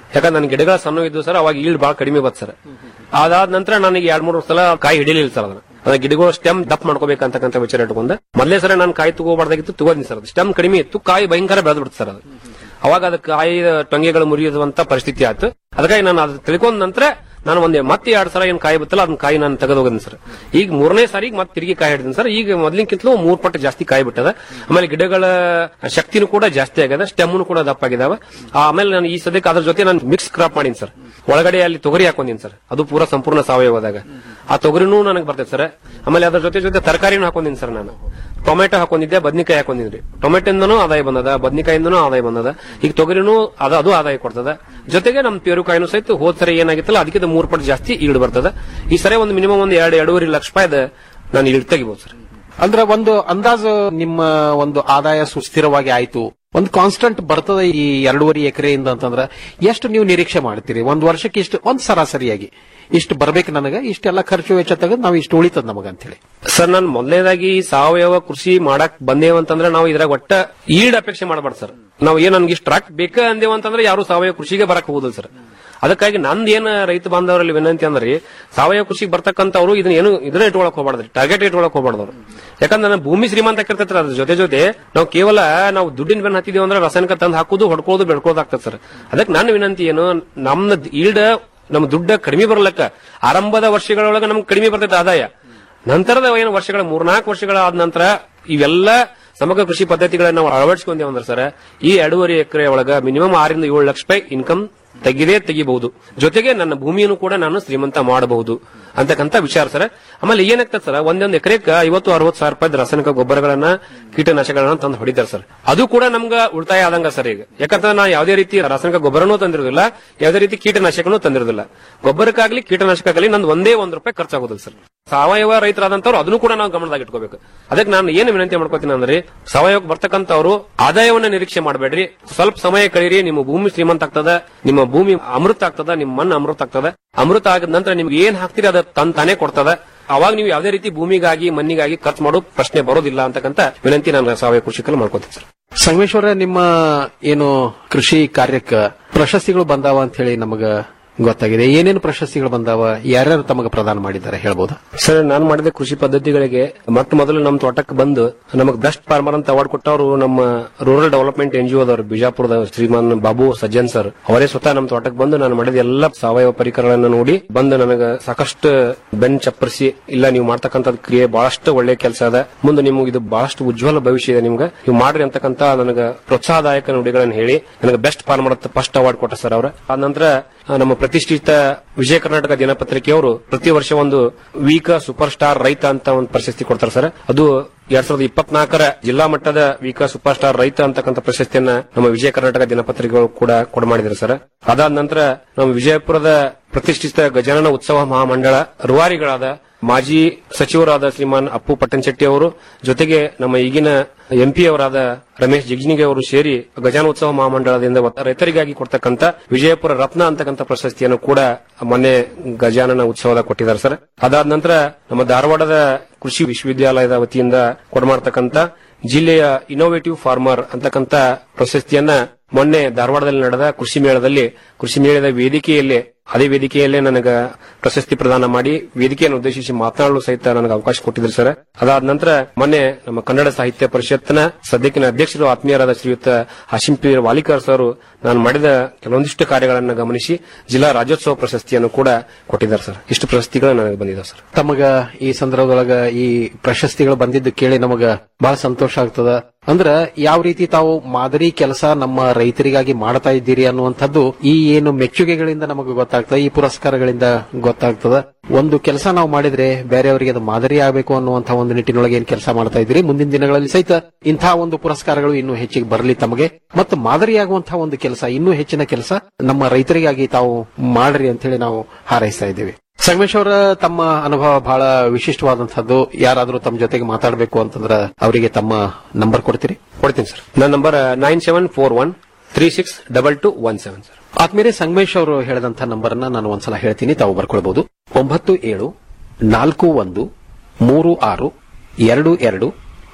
ಯಾಕಂದ್ರೆ ನನ್ನ ಗಿಡಗಳ ಸಣ್ಣ ಇದ್ದು ಸರ್ ಅವಾಗ ಈಲ್ಡ್ ಬಹಳ ಕಡಿಮೆ ಬತ್ ಸರ್ ಅದಾದ ನಂತರ ನನಗೆ ಎರಡ್ ಮೂರು ಸಲ ಕಾಯಿ ಹಿಡಿಲಿಲ್ಲ ಸರ್ ಅದನ್ನ ಅದ ಗಿಡಗಳು ಸ್ಟೆಮ್ ದಪ್ ಮಾಡ್ಕೋಬೇಕಂತಕ್ಕಂಥ ವಿಚಾರ ಇಟ್ಕೊಂಡ ಮೊದಲೇ ಸರ ನಾನು ಕಾಯಿ ತಗೋಬಾರ್ದಾಗಿತ್ತು ತಗೋದಿನಿ ಸರ್ ಅದು ಸ್ಟೆಮ್ ಕಡಿಮೆ ಇತ್ತು ಕಾಯಿ ಭಯಂಕರ ಬೆಳೆದು ಬಿಡ್ತು ಸರ್ ಅದು ಅವಾಗ ಅದಕ್ಕೆ ಕಾಯಿ ಟೊಂಗೆಗಳು ಮುರಿಯುವಂತ ಪರಿಸ್ಥಿತಿ ಆಯ್ತು ಅದಕ್ಕಾಗಿ ನಾನು ಅದು ತಿಳ್ಕೊಂಡ ನಂತರ ನಾನು ಒಂದೇ ಮತ್ತೆ ಎರಡ್ ಸಲ ಏನ್ ಕಾಯಿ ಬತ್ತಲ್ಲ ಅದನ್ನ ಕಾಯಿ ನಾನು ತೆಗೆದು ಹೋಗಿದ್ದೀನಿ ಸರ್ ಈಗ ಮೂರನೇ ಸಾರಿ ಮತ್ತೆ ತಿರುಗಿ ಕಾಯಿ ಹಿಡಿದೀನಿ ಸರ್ ಈಗ ಮೊದ್ಲಿನ್ಕಿಂತಲೂ ಮೂರ್ ಪಟ್ಟು ಜಾಸ್ತಿ ಕಾಯಿ ಬಿಟ್ಟದ ಆಮೇಲೆ ಗಿಡಗಳ ಶಕ್ತಿನೂ ಕೂಡ ಜಾಸ್ತಿ ಆಗ್ಯದ ಸ್ಟೆಮ್ನು ಕೂಡ ದಪ್ಪ ಆಗಿದಾವ ಆಮೇಲೆ ನಾನು ಈ ಸದ್ಯಕ್ಕೆ ಅದ್ರ ಜೊತೆ ನಾನು ಮಿಕ್ಸ್ ಕ್ರಾಪ್ ಮಾಡೀನಿ ಸರ್ ಒಳಗಡೆ ಅಲ್ಲಿ ತೊಗರಿ ಹಾಕೊಂಡಿನಿ ಸರ್ ಅದು ಪೂರಾ ಸಂಪೂರ್ಣ ಸಾವಯವದಾಗ ಆ ತೊಗರಿನೂ ನನಗೆ ಬರ್ತೈತೆ ಸರ್ ಆಮೇಲೆ ಅದ್ರ ಜೊತೆ ಜೊತೆ ತರಕಾರಿನೂ ಹಾಕೊಂಡಿನಿ ಸರ್ ನಾನು ಟೊಮೆಟೊ ಹಾಕೊಂಡಿದ್ದೆ ಬದ್ನಿಕಾಯಿ ಹಾಕೊಂಡಿದ್ರಿ ಟೊಮೆಟೊಂದನೂ ಆದಾಯ ಬಂದದ ಬದ್ನಿಕಾಯಿಂದನೂ ಆದಾಯ ಬಂದದ ಈಗ ತೊಗರಿನೂ ಅದ ಅದು ಆದಾಯ ಕೊಡ್ತದ ಜೊತೆಗೆ ನಮ್ ಪೇರುಕಾಯಿನೂ ಸಹಿತ ಹೋದ್ ಸರಿ ಏನಾಗಿತ್ತಲ್ಲ ಅದಕ್ಕಿಂತ ಮೂರ್ ಪಟ್ಟು ಜಾಸ್ತಿ ಈಲ್ಡ್ ಬರ್ತದ ಈ ಸರಿ ಒಂದು ಮಿನಿಮಮ್ ಒಂದು ಎರಡು ಎರಡೂವರೆ ಲಕ್ಷ ರೂಪಾಯಿದ ನಾನು ಈಲ್ಡ್ ತೆಗಿಬಹುದು ಸರ್ ಅಂದ್ರೆ ಒಂದು ಅಂದಾಜು ನಿಮ್ಮ ಒಂದು ಆದಾಯ ಸುಸ್ಥಿರವಾಗಿ ಆಯ್ತು ಒಂದು ಕಾನ್ಸ್ಟಂಟ್ ಬರ್ತದೆ ಈ ಎರಡೂವರೆ ಎಕರೆಯಿಂದ ಅಂತಂದ್ರೆ ಎಷ್ಟು ನೀವು ನಿರೀಕ್ಷೆ ಮಾಡ್ತೀರಿ ಒಂದ್ ವರ್ಷಕ್ಕೆ ಇಷ್ಟು ಒಂದ್ ಸರಾಸರಿಯಾಗಿ ಇಷ್ಟು ಬರ್ಬೇಕು ನನಗೆ ಇಷ್ಟೆಲ್ಲ ಖರ್ಚು ವೆಚ್ಚ ತೆಗೆದು ನಾವು ಇಷ್ಟು ಉಳಿತದ ನಮಗ ಅಂತೇಳಿ ಸರ್ ನಾನು ಮೊದಲನೇದಾಗಿ ಸಾವಯವ ಕೃಷಿ ಮಾಡಕ್ ಬಂದೇವಂತಂದ್ರೆ ನಾವು ಇದ್ರಾಗ ಒಟ್ಟ ಈಲ್ಡ್ ಅಪೇಕ್ಷೆ ಮಾಡಬಾರ್ದು ಸರ್ ನಾವು ಏನ್ ನನ್ಗೆ ಇಷ್ಟು ಟ್ರಾಕ್ ಬೇಕ ಅಂದೇವಂತಂದ್ರೆ ಯಾರು ಸಾವಯವ ಕೃಷಿಗೆ ಬರಕ್ ಹೋಗುದಿಲ್ಲ ಸರ್ ಅದಕ್ಕಾಗಿ ನಂದ್ ಏನ್ ರೈತ ಬಾಂಧವರಲ್ಲಿ ವಿನಂತಿ ಅಂದ್ರೆ ಸಾವಯವ ಕೃಷಿಗೆ ಬರ್ತಕ್ಕಂಥವ್ರು ಇದನ್ನ ಏನು ಇದನ್ನ ಇಟ್ಕೊಳಕ್ ಹೋಗ್ಬಾರ್ದ್ರಿ ಟಾರ್ಗೆಟ್ ಇಟ್ಕೊಳಕ್ ಹೋಗ್ಬಾರ್ದವ್ರು ಯಾಕಂದ್ರೆ ನನ್ನ ಭೂಮಿ ಶ್ರೀಮಂತ ಆಗಿರ್ತೈತ್ರ ಅದ್ರ ಜೊತೆ ಜೊತೆ ನಾವು ಕೇವಲ ನಾವು ದುಡ್ಡಿನ ಬೆನ್ನ ಹತ್ತಿದೀವಿ ಅಂದ್ರೆ ರಾಸಾಯನಿಕ ತಂದು ಹಾಕುದು ಹೊಡ್ಕೊಳ್ಳೋದು ಬೆಳ್ಕೊಳ್ಳೋದು ಆಗ್ತದೆ ಸರ್ ಅದಕ್ಕೆ ನನ್ನ ವಿನಂತಿ ಏನು ನಮ್ಮ ಈಲ್ಡ್ ನಮ್ಮ ದುಡ್ಡ ಕಡಿಮೆ ಬರ್ಲಕ್ಕ ಆರಂಭದ ವರ್ಷಗಳೊಳಗೆ ನಮ್ಗೆ ಕಡಿಮೆ ಬರ್ತೈತೆ ಆದಾಯ ನಂತರದ ಏನು ವರ್ಷಗಳ ಮೂರ್ನಾಲ್ಕು ವರ್ಷಗಳ ಆದ ನಂತರ ಇವೆಲ್ಲ ಸಮಗ್ರ ಕೃಷಿ ಪದ್ಧತಿಗಳನ್ನ ನಾವು ಅಳವಡಿಸ್ಕೊಂಡೇವ್ ಅಂದ್ರೆ ಸರ್ ಈ ಎರಡೂವರೆ ಎಕರೆ ಒಳಗ ಮಿನಿಮಮ್ ಆರಿಂದ ಏಳು ಲಕ್ಷ ರೂಪಾಯಿ ಇನ್ಕಮ್ ತೆಗಿದೇ ತೆಗಿಬಹುದು ಜೊತೆಗೆ ನನ್ನ ಭೂಮಿಯನ್ನು ಕೂಡ ನಾನು ಶ್ರೀಮಂತ ಮಾಡಬಹುದು ಅಂತಕ್ಕಂಥ ವಿಚಾರ ಸರ್ ಆಮೇಲೆ ಏನಾಗ್ತದೆ ಸರ್ ಒಂದೊಂದು ಎಕರೆಗೆ ಐವತ್ತು ಅರವತ್ತು ಸಾವಿರ ರೂಪಾಯಿ ರಾಸಾಯನಿಕ ಗೊಬ್ಬರಗಳನ್ನ ಕೀಟನಾಶಕಗಳನ್ನ ತಂದು ಹೊಡಿತಾರೆ ಸರ್ ಅದು ಕೂಡ ನಮ್ಗ ಉಳಿತಾಯ ಆದಂಗ ಸರ್ ಈಗ ಯಾಕಂದ್ರೆ ನಾ ಯಾವುದೇ ರೀತಿ ರಾಸಾಯನಿಕ ಗೊಬ್ಬರನೂ ತಂದಿರೋದಿಲ್ಲ ಯಾವುದೇ ರೀತಿ ಕೀಟನಾಶಕನೂ ತಂದಿರೋದಿಲ್ಲ ಗೊಬ್ಬರಕ್ಕಾಗ್ಲಿ ಕೀಟನಾಶಕಕ್ಕಾಗಲಿ ನಂದು ಒಂದೇ ಒಂದ್ ರೂಪಾಯಿ ಖರ್ಚಾಗೋದಿಲ್ಲ ಸರ್ ಸಾವಯವ ರೈತರಾದಂತವ್ರು ಅದನ್ನು ಕೂಡ ನಾವು ಗಮನದಾಗ ಇಟ್ಕೋಬೇಕು ಅದಕ್ಕೆ ನಾನು ಏನು ವಿನಂತಿ ಮಾಡ್ಕೋತೀನಿ ಅಂದ್ರೆ ಸಾವಯವಕ್ಕೆ ಬರ್ತಕ್ಕಂಥವ್ರು ಆದಾಯವನ್ನ ನಿರೀಕ್ಷೆ ಮಾಡಬೇಡ್ರಿ ಸ್ವಲ್ಪ ಸಮಯ ಕಳೀರಿ ನಿಮ್ಮ ಭೂಮಿ ಶ್ರೀಮಂತ ಆಗ್ತದ ನಿಮ್ಮ ಭೂಮಿ ಅಮೃತ ಆಗ್ತದ ನಿಮ್ಮ ಮಣ್ಣು ಅಮೃತ ಆಗ್ತದ ಅಮೃತ ಆಗಿದ ನಂತರ ನಿಮ್ಗೆ ಏನ್ ಹಾಕ್ತೀರಿ ಅದ ತನ್ ತಾನೇ ಕೊಡ್ತದ ಅವಾಗ ನೀವು ಯಾವುದೇ ರೀತಿ ಭೂಮಿಗಾಗಿ ಮಣ್ಣಿಗಾಗಿ ಖರ್ಚು ಮಾಡೋ ಪ್ರಶ್ನೆ ಬರೋದಿಲ್ಲ ಅಂತಕ್ಕಂಥ ವಿನಂತಿ ನಾನು ಸಾವಯವ ಕೃಷಿಕಲ್ಲಿ ಮಾಡ್ಕೋತೀನಿ ಸರ್ ಸಂಗಮೇಶ್ವರ ನಿಮ್ಮ ಏನು ಕೃಷಿ ಕಾರ್ಯಕ್ಕೆ ಪ್ರಶಸ್ತಿಗಳು ಬಂದಾವ ಅಂತ ಹೇಳಿ ನಮಗ ಗೊತ್ತಾಗಿದೆ ಏನೇನು ಪ್ರಶಸ್ತಿಗಳು ಬಂದಾವ ಯಾರ್ಯಾರು ತಮಗ ಪ್ರದಾನ ಮಾಡಿದ್ದಾರೆ ಹೇಳ್ಬೋದಾ ಸರ್ ನಾನು ಮಾಡಿದ ಕೃಷಿ ಪದ್ಧತಿಗಳಿಗೆ ಮೊಟ್ಟ ಮೊದಲು ನಮ್ಮ ತೋಟಕ್ಕೆ ಬಂದು ನಮಗೆ ಬೆಸ್ಟ್ ಫಾರ್ಮರ್ ಅಂತ ಅವಾರ್ಡ್ ಕೊಟ್ಟವರು ನಮ್ಮ ರೂರಲ್ ಡೆವಲಪ್ಮೆಂಟ್ ಎನ್ ಜಿ ಒದವರು ಬಿಜಾಪುರದ ಶ್ರೀಮಾನ್ ಬಾಬು ಸಜ್ಜನ್ ಸರ್ ಅವರೇ ಸ್ವತಃ ನಮ್ಮ ತೋಟಕ್ಕೆ ಬಂದು ನಾನು ಮಾಡಿದ ಎಲ್ಲ ಸಾವಯವ ಪರಿಕರಗಳನ್ನು ನೋಡಿ ಬಂದು ನನಗೆ ಸಾಕಷ್ಟು ಬೆನ್ ಚಪ್ಪರಿಸಿ ಇಲ್ಲ ನೀವು ಮಾಡ್ತಕ್ಕಂಥ ಕ್ರಿಯೆ ಬಹಳಷ್ಟು ಒಳ್ಳೆ ಕೆಲಸ ಅದ ಮುಂದೆ ನಿಮ್ಗೆ ಇದು ಬಹಳಷ್ಟು ಉಜ್ವಲ ಭವಿಷ್ಯ ಇದೆ ನಿಮ್ಗೆ ನೀವು ಮಾಡ್ರಿ ಅಂತಕ್ಕಂತ ನನಗೆ ಪ್ರೋತ್ಸಾಹದಾಯಕ ನುಡಿಗಳನ್ನು ಹೇಳಿ ನನಗೆ ಬೆಸ್ಟ್ ಫಾರ್ಮರ್ ಅಂತ ಫಸ್ಟ್ ಅವಾರ್ಡ್ ಕೊಟ್ಟ ಸರ್ ಅವರ ಆದ ನಂತರ ಆ, ನಮ್ಮ ಪ್ರತಿಷ್ಠಿತ ವಿಜಯ ಕರ್ನಾಟಕ ದಿನಪತ್ರಿಕೆಯವರು ಪ್ರತಿ ವರ್ಷ ಒಂದು ವೀಕ ಸೂಪರ್ ಸ್ಟಾರ್ ರೈತ ಅಂತ ಒಂದು ಪ್ರಶಸ್ತಿ ಕೊಡ್ತಾರೆ ಸರ್ ಅದು ಎರಡ್ ಸಾವಿರದ ಇಪ್ಪತ್ನಾಲ್ಕರ ಜಿಲ್ಲಾ ಮಟ್ಟದ ವೀಕ ಸೂಪರ್ ಸ್ಟಾರ್ ರೈತ ಅಂತಕ್ಕಂಥ ಪ್ರಶಸ್ತಿಯನ್ನ ನಮ್ಮ ವಿಜಯ ಕರ್ನಾಟಕ ದಿನಪತ್ರಿಕೆಗಳು ಕೂಡ ಕೊಡ ಮಾಡಿದ್ರು ಸರ್ ಅದಾದ ನಂತರ ನಮ್ಮ ವಿಜಯಪುರದ ಪ್ರತಿಷ್ಠಿತ ಗಜಾನನ ಉತ್ಸವ ಮಹಾಮಂಡಳ ರೂವಾರಿಗಳಾದ ಮಾಜಿ ಸಚಿವರಾದ ಶ್ರೀಮಾನ್ ಅಪ್ಪು ಪಟ್ಟಣಶೆಟ್ಟಿ ಅವರು ಜೊತೆಗೆ ನಮ್ಮ ಈಗಿನ ಎಂಪಿ ಅವರಾದ ರಮೇಶ್ ಜಿಗ್ಜಿನಿಗೆ ಅವರು ಸೇರಿ ಗಜಾನ ಉತ್ಸವ ಮಹಾಮಂಡಳದಿಂದ ಒತ್ತ- ರೈತರಿಗಾಗಿ ಕೊಡ್ತಕ್ಕಂತ ವಿಜಯಪುರ ರತ್ನ ಅಂತಕ್ಕಂಥ ಪ್ರಶಸ್ತಿಯನ್ನು ಕೂಡ ಮೊನ್ನೆ ಗಜಾನನ ಉತ್ಸವದ ಕೊಟ್ಟಿದ್ದಾರೆ ಸರ್ ಅದಾದ ನಂತರ ನಮ್ಮ ಧಾರವಾಡದ ಕೃಷಿ ವಿಶ್ವವಿದ್ಯಾಲಯದ ವತಿಯಿಂದ ಕೊಡಮಾಡ್ತಕ್ಕಂತ ಜಿಲ್ಲೆಯ ಇನೋವೇಟಿವ್ ಫಾರ್ಮರ್ ಅಂತಕ್ಕಂತ ಪ್ರಶಸ್ತಿಯನ್ನ ಮೊನ್ನೆ ಧಾರವಾಡದಲ್ಲಿ ನಡೆದ ಕೃಷಿ ಮೇಳದಲ್ಲಿ ಕೃಷಿ ಮೇಳದ ವೇದಿಕೆಯಲ್ಲೇ ಅದೇ ವೇದಿಕೆಯಲ್ಲೇ ನನಗ ಪ್ರಶಸ್ತಿ ಪ್ರದಾನ ಮಾಡಿ ವೇದಿಕೆಯನ್ನು ಉದ್ದೇಶಿಸಿ ಮಾತನಾಡಲು ಸಹಿತ ನನಗೆ ಅವಕಾಶ ಕೊಟ್ಟಿದ್ರು ಸರ್ ಅದಾದ ನಂತರ ಮೊನ್ನೆ ನಮ್ಮ ಕನ್ನಡ ಸಾಹಿತ್ಯ ಪರಿಷತ್ನ ಸದ್ಯಕ್ಕಿನ ಅಧ್ಯಕ್ಷರು ಆತ್ಮೀಯರಾದ ಶ್ರೀಯುತ ಹಾಶಿಂ ಪಿ ವಾಲಿಕರ್ ಸರ್ ನಾನು ಮಾಡಿದ ಕೆಲವೊಂದಿಷ್ಟು ಕಾರ್ಯಗಳನ್ನು ಗಮನಿಸಿ ಜಿಲ್ಲಾ ರಾಜ್ಯೋತ್ಸವ ಪ್ರಶಸ್ತಿಯನ್ನು ಕೂಡ ಕೊಟ್ಟಿದ್ದಾರೆ ಸರ್ ಇಷ್ಟು ಪ್ರಶಸ್ತಿಗಳು ನನಗೆ ಬಂದಿದ್ದಾವೆ ಸರ್ ತಮಗ ಈ ಸಂದರ್ಭದೊಳಗ ಈ ಪ್ರಶಸ್ತಿಗಳು ಬಂದಿದ್ದು ಕೇಳಿ ನಮಗ ಬಹಳ ಸಂತೋಷ ಆಗ್ತದ ಅಂದ್ರ ಯಾವ ರೀತಿ ತಾವು ಮಾದರಿ ಕೆಲಸ ನಮ್ಮ ರೈತರಿಗಾಗಿ ಮಾಡ್ತಾ ಇದ್ದೀರಿ ಅನ್ನುವಂಥದ್ದು ಈ ಏನು ಮೆಚ್ಚುಗೆಗಳಿಂದ ನಮಗೆ ಗೊತ್ತಾಗ್ತದೆ ಈ ಪುರಸ್ಕಾರಗಳಿಂದ ಗೊತ್ತಾಗ್ತದ ಒಂದು ಕೆಲಸ ನಾವು ಮಾಡಿದ್ರೆ ಬೇರೆಯವರಿಗೆ ಅದು ಮಾದರಿ ಆಗಬೇಕು ಅನ್ನುವಂತಹ ಒಂದು ನಿಟ್ಟಿನೊಳಗೆ ಏನ್ ಕೆಲಸ ಮಾಡ್ತಾ ಇದ್ದೀರಿ ಮುಂದಿನ ದಿನಗಳಲ್ಲಿ ಸಹಿತ ಇಂತಹ ಒಂದು ಪುರಸ್ಕಾರಗಳು ಇನ್ನೂ ಹೆಚ್ಚಿಗೆ ಬರಲಿ ತಮಗೆ ಮತ್ತು ಮಾದರಿಯಾಗುವಂತಹ ಒಂದು ಕೆಲಸ ಇನ್ನೂ ಹೆಚ್ಚಿನ ಕೆಲಸ ನಮ್ಮ ರೈತರಿಗಾಗಿ ತಾವು ಮಾಡ್ರಿ ಅಂತ ಹೇಳಿ ನಾವು ಹಾರೈಸ್ತಾ ಇದ್ದೀವಿ ಸಂಗಮೇಶ್ ಅವರ ತಮ್ಮ ಅನುಭವ ಬಹಳ ವಿಶಿಷ್ಟವಾದಂತಹದ್ದು ಯಾರಾದ್ರೂ ತಮ್ಮ ಜೊತೆಗೆ ಮಾತಾಡಬೇಕು ಅಂತಂದ್ರ ಅವರಿಗೆ ತಮ್ಮ ನಂಬರ್ ಕೊಡ್ತೀರಿ ಕೊಡ್ತೀನಿ ಸರ್ ನನ್ನ number nine seven four one three six double two one seven sir ಆದ್ಮೇಲೆ ಸಂಗಮೇಶ್ ಅವರು ಹೇಳಿದಂತಹ ನಂಬರ್ ಅನ್ನ ನಾನು ಒಂದ್ಸಲ ಹೇಳ್ತೀನಿ ತಾವು ಬರ್ಕೊಳ್ಬಹುದು ಒಂಬತ್ತು ಏಳು ನಾಲ್ಕು ಒಂದು ಮೂರು ಆರು ಎರಡು ಎರಡು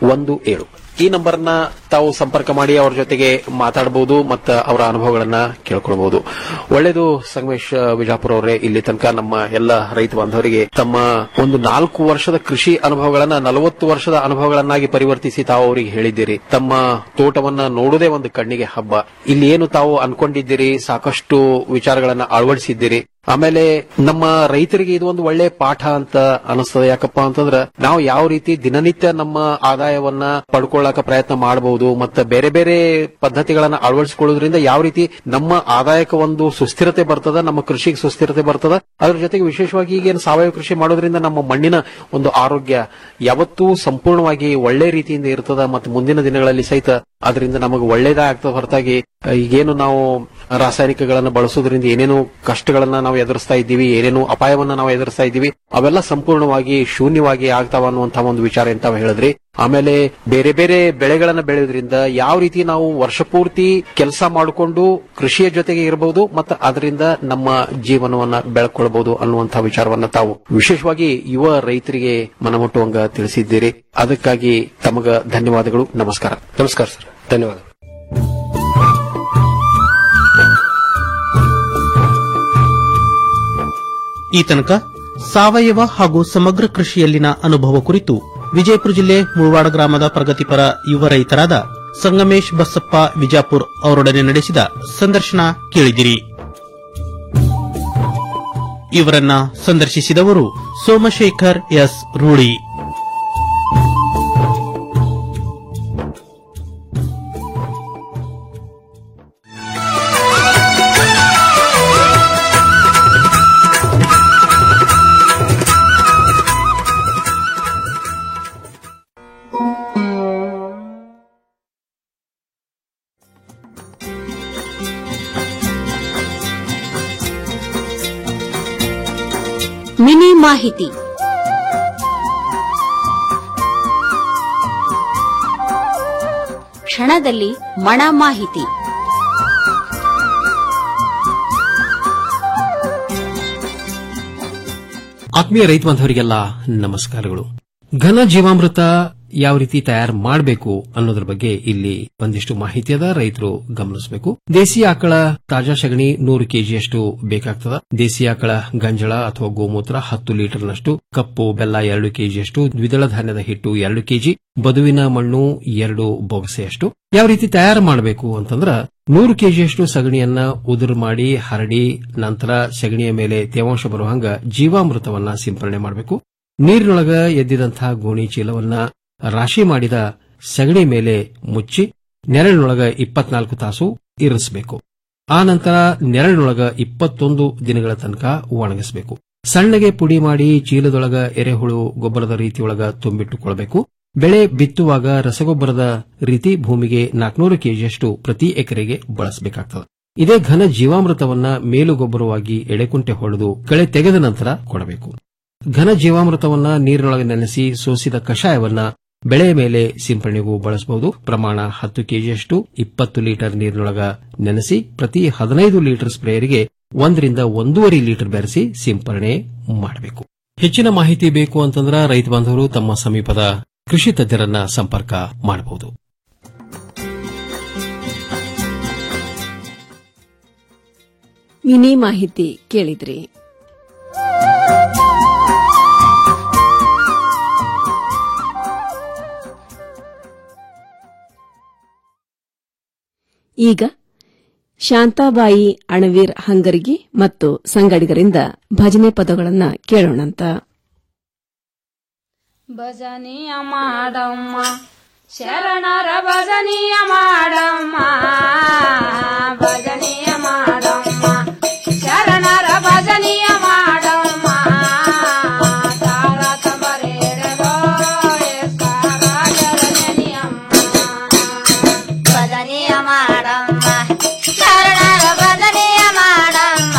ಒಂದು ಏಳು ಈ ನಂಬರ್ನ ತಾವು ಸಂಪರ್ಕ ಮಾಡಿ ಅವ್ರ ಜೊತೆಗೆ ಮಾತಾಡಬಹುದು ಮತ್ತು ಅವರ ಅನುಭವಗಳನ್ನ ಕೇಳ್ಕೊಳ್ಬಹುದು ಒಳ್ಳೇದು ಸಂಗಮೇಶ್ ವಿಜಾಪುರ ಅವರೇ ಇಲ್ಲಿ ತನಕ ನಮ್ಮ ಎಲ್ಲ ರೈತ ಬಾಂಧವರಿಗೆ ತಮ್ಮ ಒಂದು ನಾಲ್ಕು ವರ್ಷದ ಕೃಷಿ ಅನುಭವಗಳನ್ನ ನಲವತ್ತು ವರ್ಷದ ಅನುಭವಗಳನ್ನಾಗಿ ಪರಿವರ್ತಿಸಿ ತಾವು ಅವರಿಗೆ ಹೇಳಿದ್ದೀರಿ ತಮ್ಮ ತೋಟವನ್ನ ನೋಡುವುದೇ ಒಂದು ಕಣ್ಣಿಗೆ ಹಬ್ಬ ಇಲ್ಲಿ ಏನು ತಾವು ಅನ್ಕೊಂಡಿದ್ದೀರಿ ಸಾಕಷ್ಟು ವಿಚಾರಗಳನ್ನ ಅಳವಡಿಸಿದ್ದೀರಿ ಆಮೇಲೆ ನಮ್ಮ ರೈತರಿಗೆ ಇದು ಒಂದು ಒಳ್ಳೆ ಪಾಠ ಅಂತ ಅನಿಸ್ತದೆ ಯಾಕಪ್ಪ ಅಂತಂದ್ರ ನಾವು ಯಾವ ರೀತಿ ದಿನನಿತ್ಯ ನಮ್ಮ ಆದಾಯವನ್ನ ಪಡ್ಕೊಳ್ಳಾಕ ಪ್ರಯತ್ನ ಮಾಡಬಹುದು ಮತ್ತೆ ಬೇರೆ ಬೇರೆ ಪದ್ಧತಿಗಳನ್ನ ಅಳವಡಿಸಿಕೊಳ್ಳೋದ್ರಿಂದ ಯಾವ ರೀತಿ ನಮ್ಮ ಆದಾಯಕ್ಕೆ ಒಂದು ಸುಸ್ಥಿರತೆ ಬರ್ತದ ನಮ್ಮ ಕೃಷಿಗೆ ಸುಸ್ಥಿರತೆ ಬರ್ತದ ಅದ್ರ ಜೊತೆಗೆ ವಿಶೇಷವಾಗಿ ಈಗೇನು ಸಾವಯವ ಕೃಷಿ ಮಾಡೋದ್ರಿಂದ ನಮ್ಮ ಮಣ್ಣಿನ ಒಂದು ಆರೋಗ್ಯ ಯಾವತ್ತೂ ಸಂಪೂರ್ಣವಾಗಿ ಒಳ್ಳೆ ರೀತಿಯಿಂದ ಇರ್ತದ ಮತ್ತು ಮುಂದಿನ ದಿನಗಳಲ್ಲಿ ಸಹಿತ ಅದರಿಂದ ನಮಗೆ ಒಳ್ಳೇದೇ ಆಗ್ತದ ಹೊರತಾಗಿ ಈಗೇನು ನಾವು ರಾಸಾಯನಿಕಗಳನ್ನ ಬಳಸೋದ್ರಿಂದ ಏನೇನು ಕಷ್ಟಗಳನ್ನ ನಾವು ಎದುರಿಸ್ತಾ ಇದ್ದೀವಿ ಏನೇನು ಅಪಾಯವನ್ನ ನಾವು ಎದುರಿಸ್ತಾ ಇದ್ದೀವಿ ಅವೆಲ್ಲ ಸಂಪೂರ್ಣವಾಗಿ ಶೂನ್ಯವಾಗಿ ಆಗ್ತಾವ ಅನ್ನುವಂತಹ ಒಂದು ವಿಚಾರ ಅಂತ ತಾವು ಹೇಳಿದ್ರಿ ಆಮೇಲೆ ಬೇರೆ ಬೇರೆ ಬೆಳೆಗಳನ್ನ ಬೆಳೆಯೋದ್ರಿಂದ ಯಾವ ರೀತಿ ನಾವು ವರ್ಷಪೂರ್ತಿ ಕೆಲಸ ಮಾಡಿಕೊಂಡು ಕೃಷಿಯ ಜೊತೆಗೆ ಇರಬಹುದು ಮತ್ತು ಅದರಿಂದ ನಮ್ಮ ಜೀವನವನ್ನ ಬೆಳ್ಕೊಳ್ಬಹುದು ಅನ್ನುವಂತಹ ವಿಚಾರವನ್ನ ತಾವು ವಿಶೇಷವಾಗಿ ಯುವ ರೈತರಿಗೆ ಮನಮುಟ್ಟುವಂಗ ತಿಳಿಸಿದ್ದೀರಿ ಅದಕ್ಕಾಗಿ ತಮಗ ಧನ್ಯವಾದಗಳು ನಮಸ್ಕಾರ ನಮಸ್ಕಾರ ಸರ್ ಧನ್ಯವಾದ ಈ ತನಕ ಸಾವಯವ ಹಾಗೂ ಸಮಗ್ರ ಕೃಷಿಯಲ್ಲಿನ ಅನುಭವ ಕುರಿತು ವಿಜಯಪುರ ಜಿಲ್ಲೆ ಮುಳವಾಡ ಗ್ರಾಮದ ಪ್ರಗತಿಪರ ಯುವ ರೈತರಾದ ಸಂಗಮೇಶ್ ಬಸಪ್ಪ ವಿಜಾಪುರ್ ಅವರೊಡನೆ ನಡೆಸಿದ ಸಂದರ್ಶನ ಕೇಳಿದಿರಿ ಇವರನ್ನ ಸಂದರ್ಶಿಸಿದವರು ಸೋಮಶೇಖರ್ ಎಸ್ ರೂಳಿ ಮಿನಿ ಮಾಹಿತಿ ಕ್ಷಣದಲ್ಲಿ ಮಣ ಮಾಹಿತಿ ಆತ್ಮೀಯ ರೈತ ಬಾಂಧವರಿಗೆಲ್ಲ ನಮಸ್ಕಾರಗಳು ಘನ ಜೀವಾಮೃತ ಯಾವ ರೀತಿ ತಯಾರು ಮಾಡಬೇಕು ಅನ್ನೋದ್ರ ಬಗ್ಗೆ ಇಲ್ಲಿ ಒಂದಿಷ್ಟು ಮಾಹಿತಿ ಅದ ರೈತರು ಗಮನಿಸಬೇಕು ದೇಸಿ ಆಕಳ ತಾಜಾ ಸಗಣಿ ನೂರು ಕೆಜಿಯಷ್ಟು ಬೇಕಾಗ್ತದ ದೇಸಿ ಆಕಳ ಗಂಜಳ ಅಥವಾ ಗೋಮೂತ್ರ ಹತ್ತು ಲೀಟರ್ನಷ್ಟು ಕಪ್ಪು ಬೆಲ್ಲ ಎರಡು ಕೆಜಿಯಷ್ಟು ದ್ವಿದಳ ಧಾನ್ಯದ ಹಿಟ್ಟು ಎರಡು ಕೆಜಿ ಬದುವಿನ ಮಣ್ಣು ಎರಡು ಬೊಗಸೆಯಷ್ಟು ಯಾವ ರೀತಿ ತಯಾರು ಮಾಡಬೇಕು ಅಂತಂದ್ರ ನೂರು ಕೆಜಿಯಷ್ಟು ಸಗಣಿಯನ್ನ ಉದುರು ಮಾಡಿ ಹರಡಿ ನಂತರ ಸಗಣಿಯ ಮೇಲೆ ತೇವಾಂಶ ಬರುವಂಗ ಜೀವಾಮೃತವನ್ನ ಸಿಂಪರಣೆ ಮಾಡಬೇಕು ನೀರಿನೊಳಗ ಎದ್ದಿದಂತಹ ಗೋಣಿ ಚೀಲವನ್ನ ರಾಶಿ ಮಾಡಿದ ಸಗಣಿ ಮೇಲೆ ಮುಚ್ಚಿ ನೆರಳಿನೊಳಗ ಇಪ್ಪತ್ನಾಲ್ಕು ತಾಸು ಇರಿಸಬೇಕು ಆ ನಂತರ ನೆರಳಿನೊಳಗ ಇಪ್ಪತ್ತೊಂದು ದಿನಗಳ ತನಕ ಒಣಗಿಸಬೇಕು ಸಣ್ಣಗೆ ಪುಡಿ ಮಾಡಿ ಚೀಲದೊಳಗ ಎರೆಹುಳು ಗೊಬ್ಬರದ ರೀತಿಯೊಳಗ ತುಂಬಿಟ್ಟುಕೊಳ್ಬೇಕು ಬೆಳೆ ಬಿತ್ತುವಾಗ ರಸಗೊಬ್ಬರದ ರೀತಿ ಭೂಮಿಗೆ ನಾಲ್ಕನೂರು ಕೆಜಿಯಷ್ಟು ಪ್ರತಿ ಎಕರೆಗೆ ಬಳಸಬೇಕಾಗ್ತದೆ ಇದೇ ಘನ ಜೀವಾಮೃತವನ್ನ ಮೇಲುಗೊಬ್ಬರವಾಗಿ ಎಳೆಕುಂಟೆ ಹೊಡೆದು ಕಳೆ ತೆಗೆದ ನಂತರ ಕೊಡಬೇಕು ಘನ ಜೀವಾಮೃತವನ್ನ ನೀರಿನೊಳಗೆ ನೆನೆಸಿ ಸೋಸಿದ ಕಷಾಯವನ್ನ ಬೆಳೆಯ ಮೇಲೆ ಸಿಂಪರಣೆಗೂ ಬಳಸಬಹುದು ಪ್ರಮಾಣ ಹತ್ತು ಕೆಜಿಯಷ್ಟು ಇಪ್ಪತ್ತು ಲೀಟರ್ ನೀರಿನೊಳಗ ನೆನೆಸಿ ಪ್ರತಿ ಹದಿನೈದು ಲೀಟರ್ ಸ್ಪ್ರೇಯರಿಗೆ ಒಂದರಿಂದ ಒಂದೂವರೆ ಲೀಟರ್ ಬೆರೆಸಿ ಸಿಂಪರಣೆ ಮಾಡಬೇಕು ಹೆಚ್ಚಿನ ಮಾಹಿತಿ ಬೇಕು ಅಂತಂದ್ರ ರೈತ ಬಾಂಧವರು ತಮ್ಮ ಸಮೀಪದ ಕೃಷಿ ತಜ್ಞರನ್ನ ಸಂಪರ್ಕ ಮಾಡಬಹುದು ಮಿನಿ ಮಾಹಿತಿ ಕೇಳಿದ್ರಿ ಈಗ ಶಾಂತಾಬಾಯಿ ಅಣವೀರ್ ಹಂಗರ್ಗಿ ಮತ್ತು ಸಂಗಡಿಗರಿಂದ ಭಜನೆ ಪದಗಳನ್ನ ಕೇಳೋಣಂತ ಭಜನೀಯ ಮಾಡಮ್ಮ ಶರಣರ ಭಜನೀಯ ಮಾಡಮ್ಮ ಭಜನೀಯ ಮಾಡಮ್ಮ ಶರಣರ ಭಜನೀಯ ಮಾಡಮ್ಮ ತಾಳ ತಂಬರೇರಗೋ ಎಸ್ಕಾರ ಜನನಿಯಮ್ಮ ಭಜನೀಯ ಮಾಡಮ್ಮ ಶರಣರ ಭಜನೀಯ ಮಾಡಮ್ಮ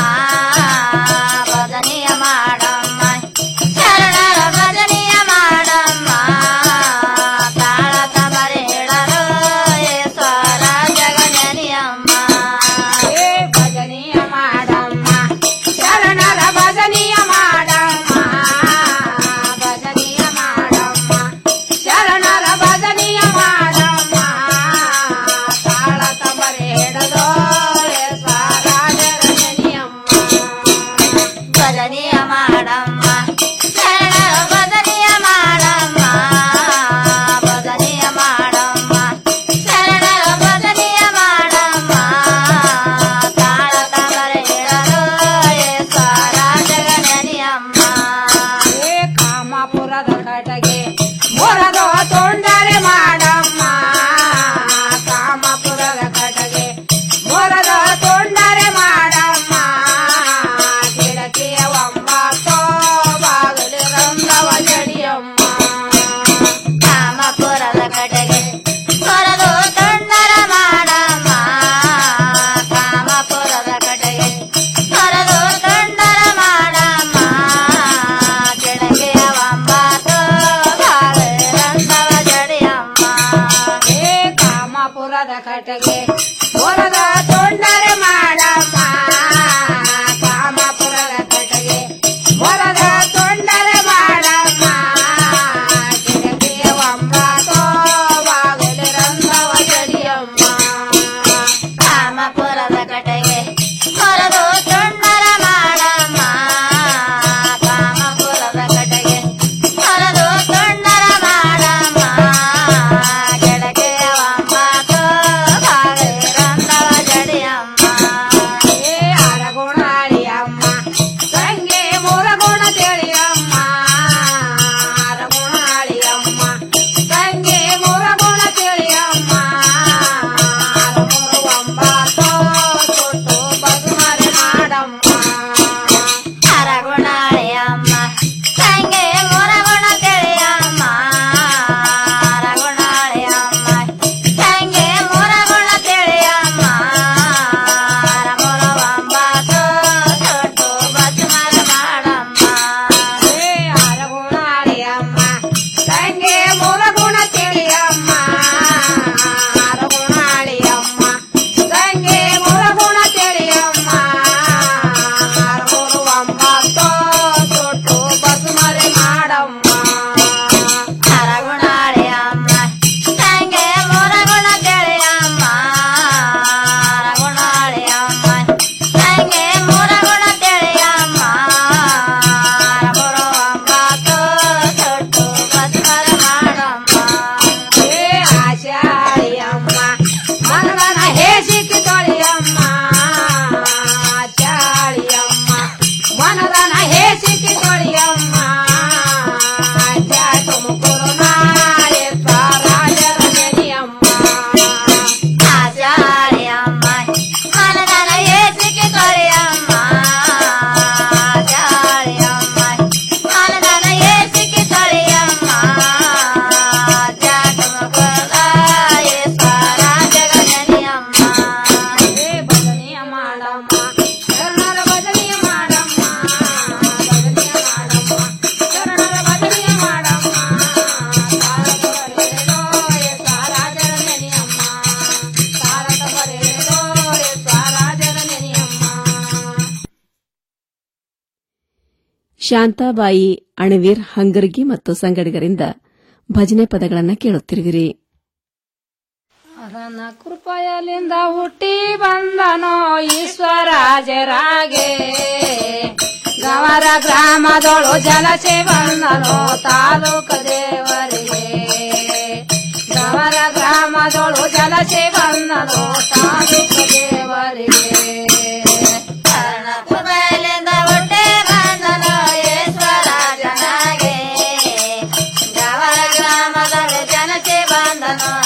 ಭಜನೀಯ ಮಾಡಮ್ಮ ಶರಣರ ಭಜನೀಯ ಮಾಡಮ್ಮ ತಾಳ ತಮರೆ ಹೇಳರು ಏಶ್ವರ ಜಗಜನಿಯಮ್ಮ ಕಾಮಪುರದ ಕಟಗೆ ಮೊರದ ತೊಂದರೆ ಮಾಡಮ್ಮ ಕಾಮಪುರದ ಕಟಗೆ ಮೊರದ ತೊಂದರೆ ಮಾಡಮ್ಮ ಗಿಡದೇವಮ್ಮ ಬಾಗಿಲು ರಂಗವ ಜಡಿಯಮ್ಮ ಕಾಮಪುರದ ಕಟಗೆ ಹೊರದು ತೊಂಡರ ಮಾಡಮ್ಮ ಕಾಮಪುರದ ಕಟಗೆ ಹೊರದು ತೊಂಡರ ಮಾಡಮ್ಮ ಕೆಳಗೆ ಒಂಬತ್ತು ಬಾಗಿಲು ರಂಗವ ಜಡಿಯಮ್ಮ ಏ ಅರಗುಣಾಳಿಯಮ್ಮ ತಂಗೆ ಮೂರ ಗುಣ ತಿಳಿಯಮ್ಮ ಅರಗುಣಾಳಿಯಮ್ಮ ತಂಗೆ ಮೂರ ಗುಣ ತಿಳಿಯಮ್ಮ ಅರಮೂರು ಒಂಬತ್ತು ತೊಟ್ಟು ಬಸುಮರೆ ಮಾಡಮ್ಮ ಅರಗುಣಾಳಿಯಮ್ಮ ತಂಗೆ ಮೊರಗುಣ ತಿಳಿಯಮ್ಮ ಅರಗುಣಾಳಿಯಮ್ಮ ತಂಗೆ ಮೊರಗುಣ ತಿಳಿಯಮ್ಮ ಅರಮೂರ ಒಂಬತ್ತು ತೊಟ್ಟು ಬಸುಮರೆ ಮಾಡಮ್ಮ ಏ ಅರಗುಣಾಳಿಯಮ್ಮ ತಂಗೆ ಮೂರ ಗುಣ ತಿಳಿಯಮ್ಮ ಅರಗುಣಾಳಿಯಮ್ಮ ತಂಗೆ ಮೂರ ಗುಣ ತಿಳಿಯಮ್ಮ ಅರಮೂರು ಒಂಬತ್ತು ತೊಟ್ಟು ಬಸುಮರೆ ಮಾಡಮ್ಮ ಅರಗುಣಾಳಿಯಮ್ಮ ತಂಗೆ ಮೊರಗುಣ ತಿಳಿಯಮ್ಮ ಅರಗುಣಾಳಿಯಮ್ಮ ತಂಗೆ ಮೊರಗುಣ ತಿಳಿಯಮ್ಮ ಅರಮೂರು ಒಂಬತ್ತು ತೊಟ್ಟು ಬಸವರ ಮಾಡಮ್ಮ ಏ ಆಶಾಳಿಯಮ್ಮ ಮನವನ ಹೇಸಿಕ್ಕಿ ತೊಳೆಯಮ್ಮ ಆಚಾಳಿಯಮ್ಮ ಮನದನ ಹೇಸಿಕ್ಕಿ ತೊಳೆಯಮ್ಮ ತುಮಕೂರು ನಾಳೆ ರಾಜರ ನೆನೆಯಮ್ಮ ಆಚಾರ್ಯಮ್ಮ ಮನದನ ಏಸಿಕೆ ತೊರೆಯಮ್ಮ ಆಚಾರ್ಯಮ್ಮ ಮನದನ ಏಸಿಕೆ ತೊರೆಯಮ್ಮ ಜಾತಮಕುಲ ಈಶ್ವರ ಜಗನೆನಿಯಮ್ಮ ಏ ಭಜನೆಯ ಮಾಡಮ್ಮ ಶರಣರ ಭಜನೆಯ ಮಾಡಮ್ಮ ಭಜನೆಯ ಮಾಡಮ್ಮ ಶರಣರ ಭಜನೆಯ ಮಾಡಮ್ಮ ತಾರಕ ಬರೆದೋ ರಾಜರ ನೆನೆಯಮ್ಮ ತಾರಕ ಬರೆದೋ ರಾಜರ ನೆನೆಯಮ್ಮ ಶಾಂತಾಬಾಯಿ ಅಣವೀರ್ ಹಂಗರ್ಗಿ ಮತ್ತು ಸಂಗಡಿಗರಿಂದ ಭಜನೆ ಪದಗಳನ್ನು ಕೇಳುತ್ತಿರುವಿರಿ ಅದನ್ನ ಕೃಪೆಯಲ್ಲಿಂದ ಹುಟ್ಟಿ ಬಂದನೋ ಈಶ್ವರಾಜರಾಗೆ ಗವರ ಗ್ರಾಮದೊಳು ಜಲಸೆ ಬಂದನೋ ತಾಲೂಕ ದೇವರಿಗೆ ಗವರ ಗ್ರಾಮದೊಳು ಜಲಸೆ ಬಂದನೋ ತಾಲೂಕ ದೇವರಿಗೆ ಕರ್ಣಪುರಲಿಂದ ಹೊಟ್ಟೆ ಬಂದನು ಈಶ್ವರ ಜನಾಗೆ ಗವರ ಗ್ರಾಮದಲ್ಲಿ ಜನತೆ ಬಂದನು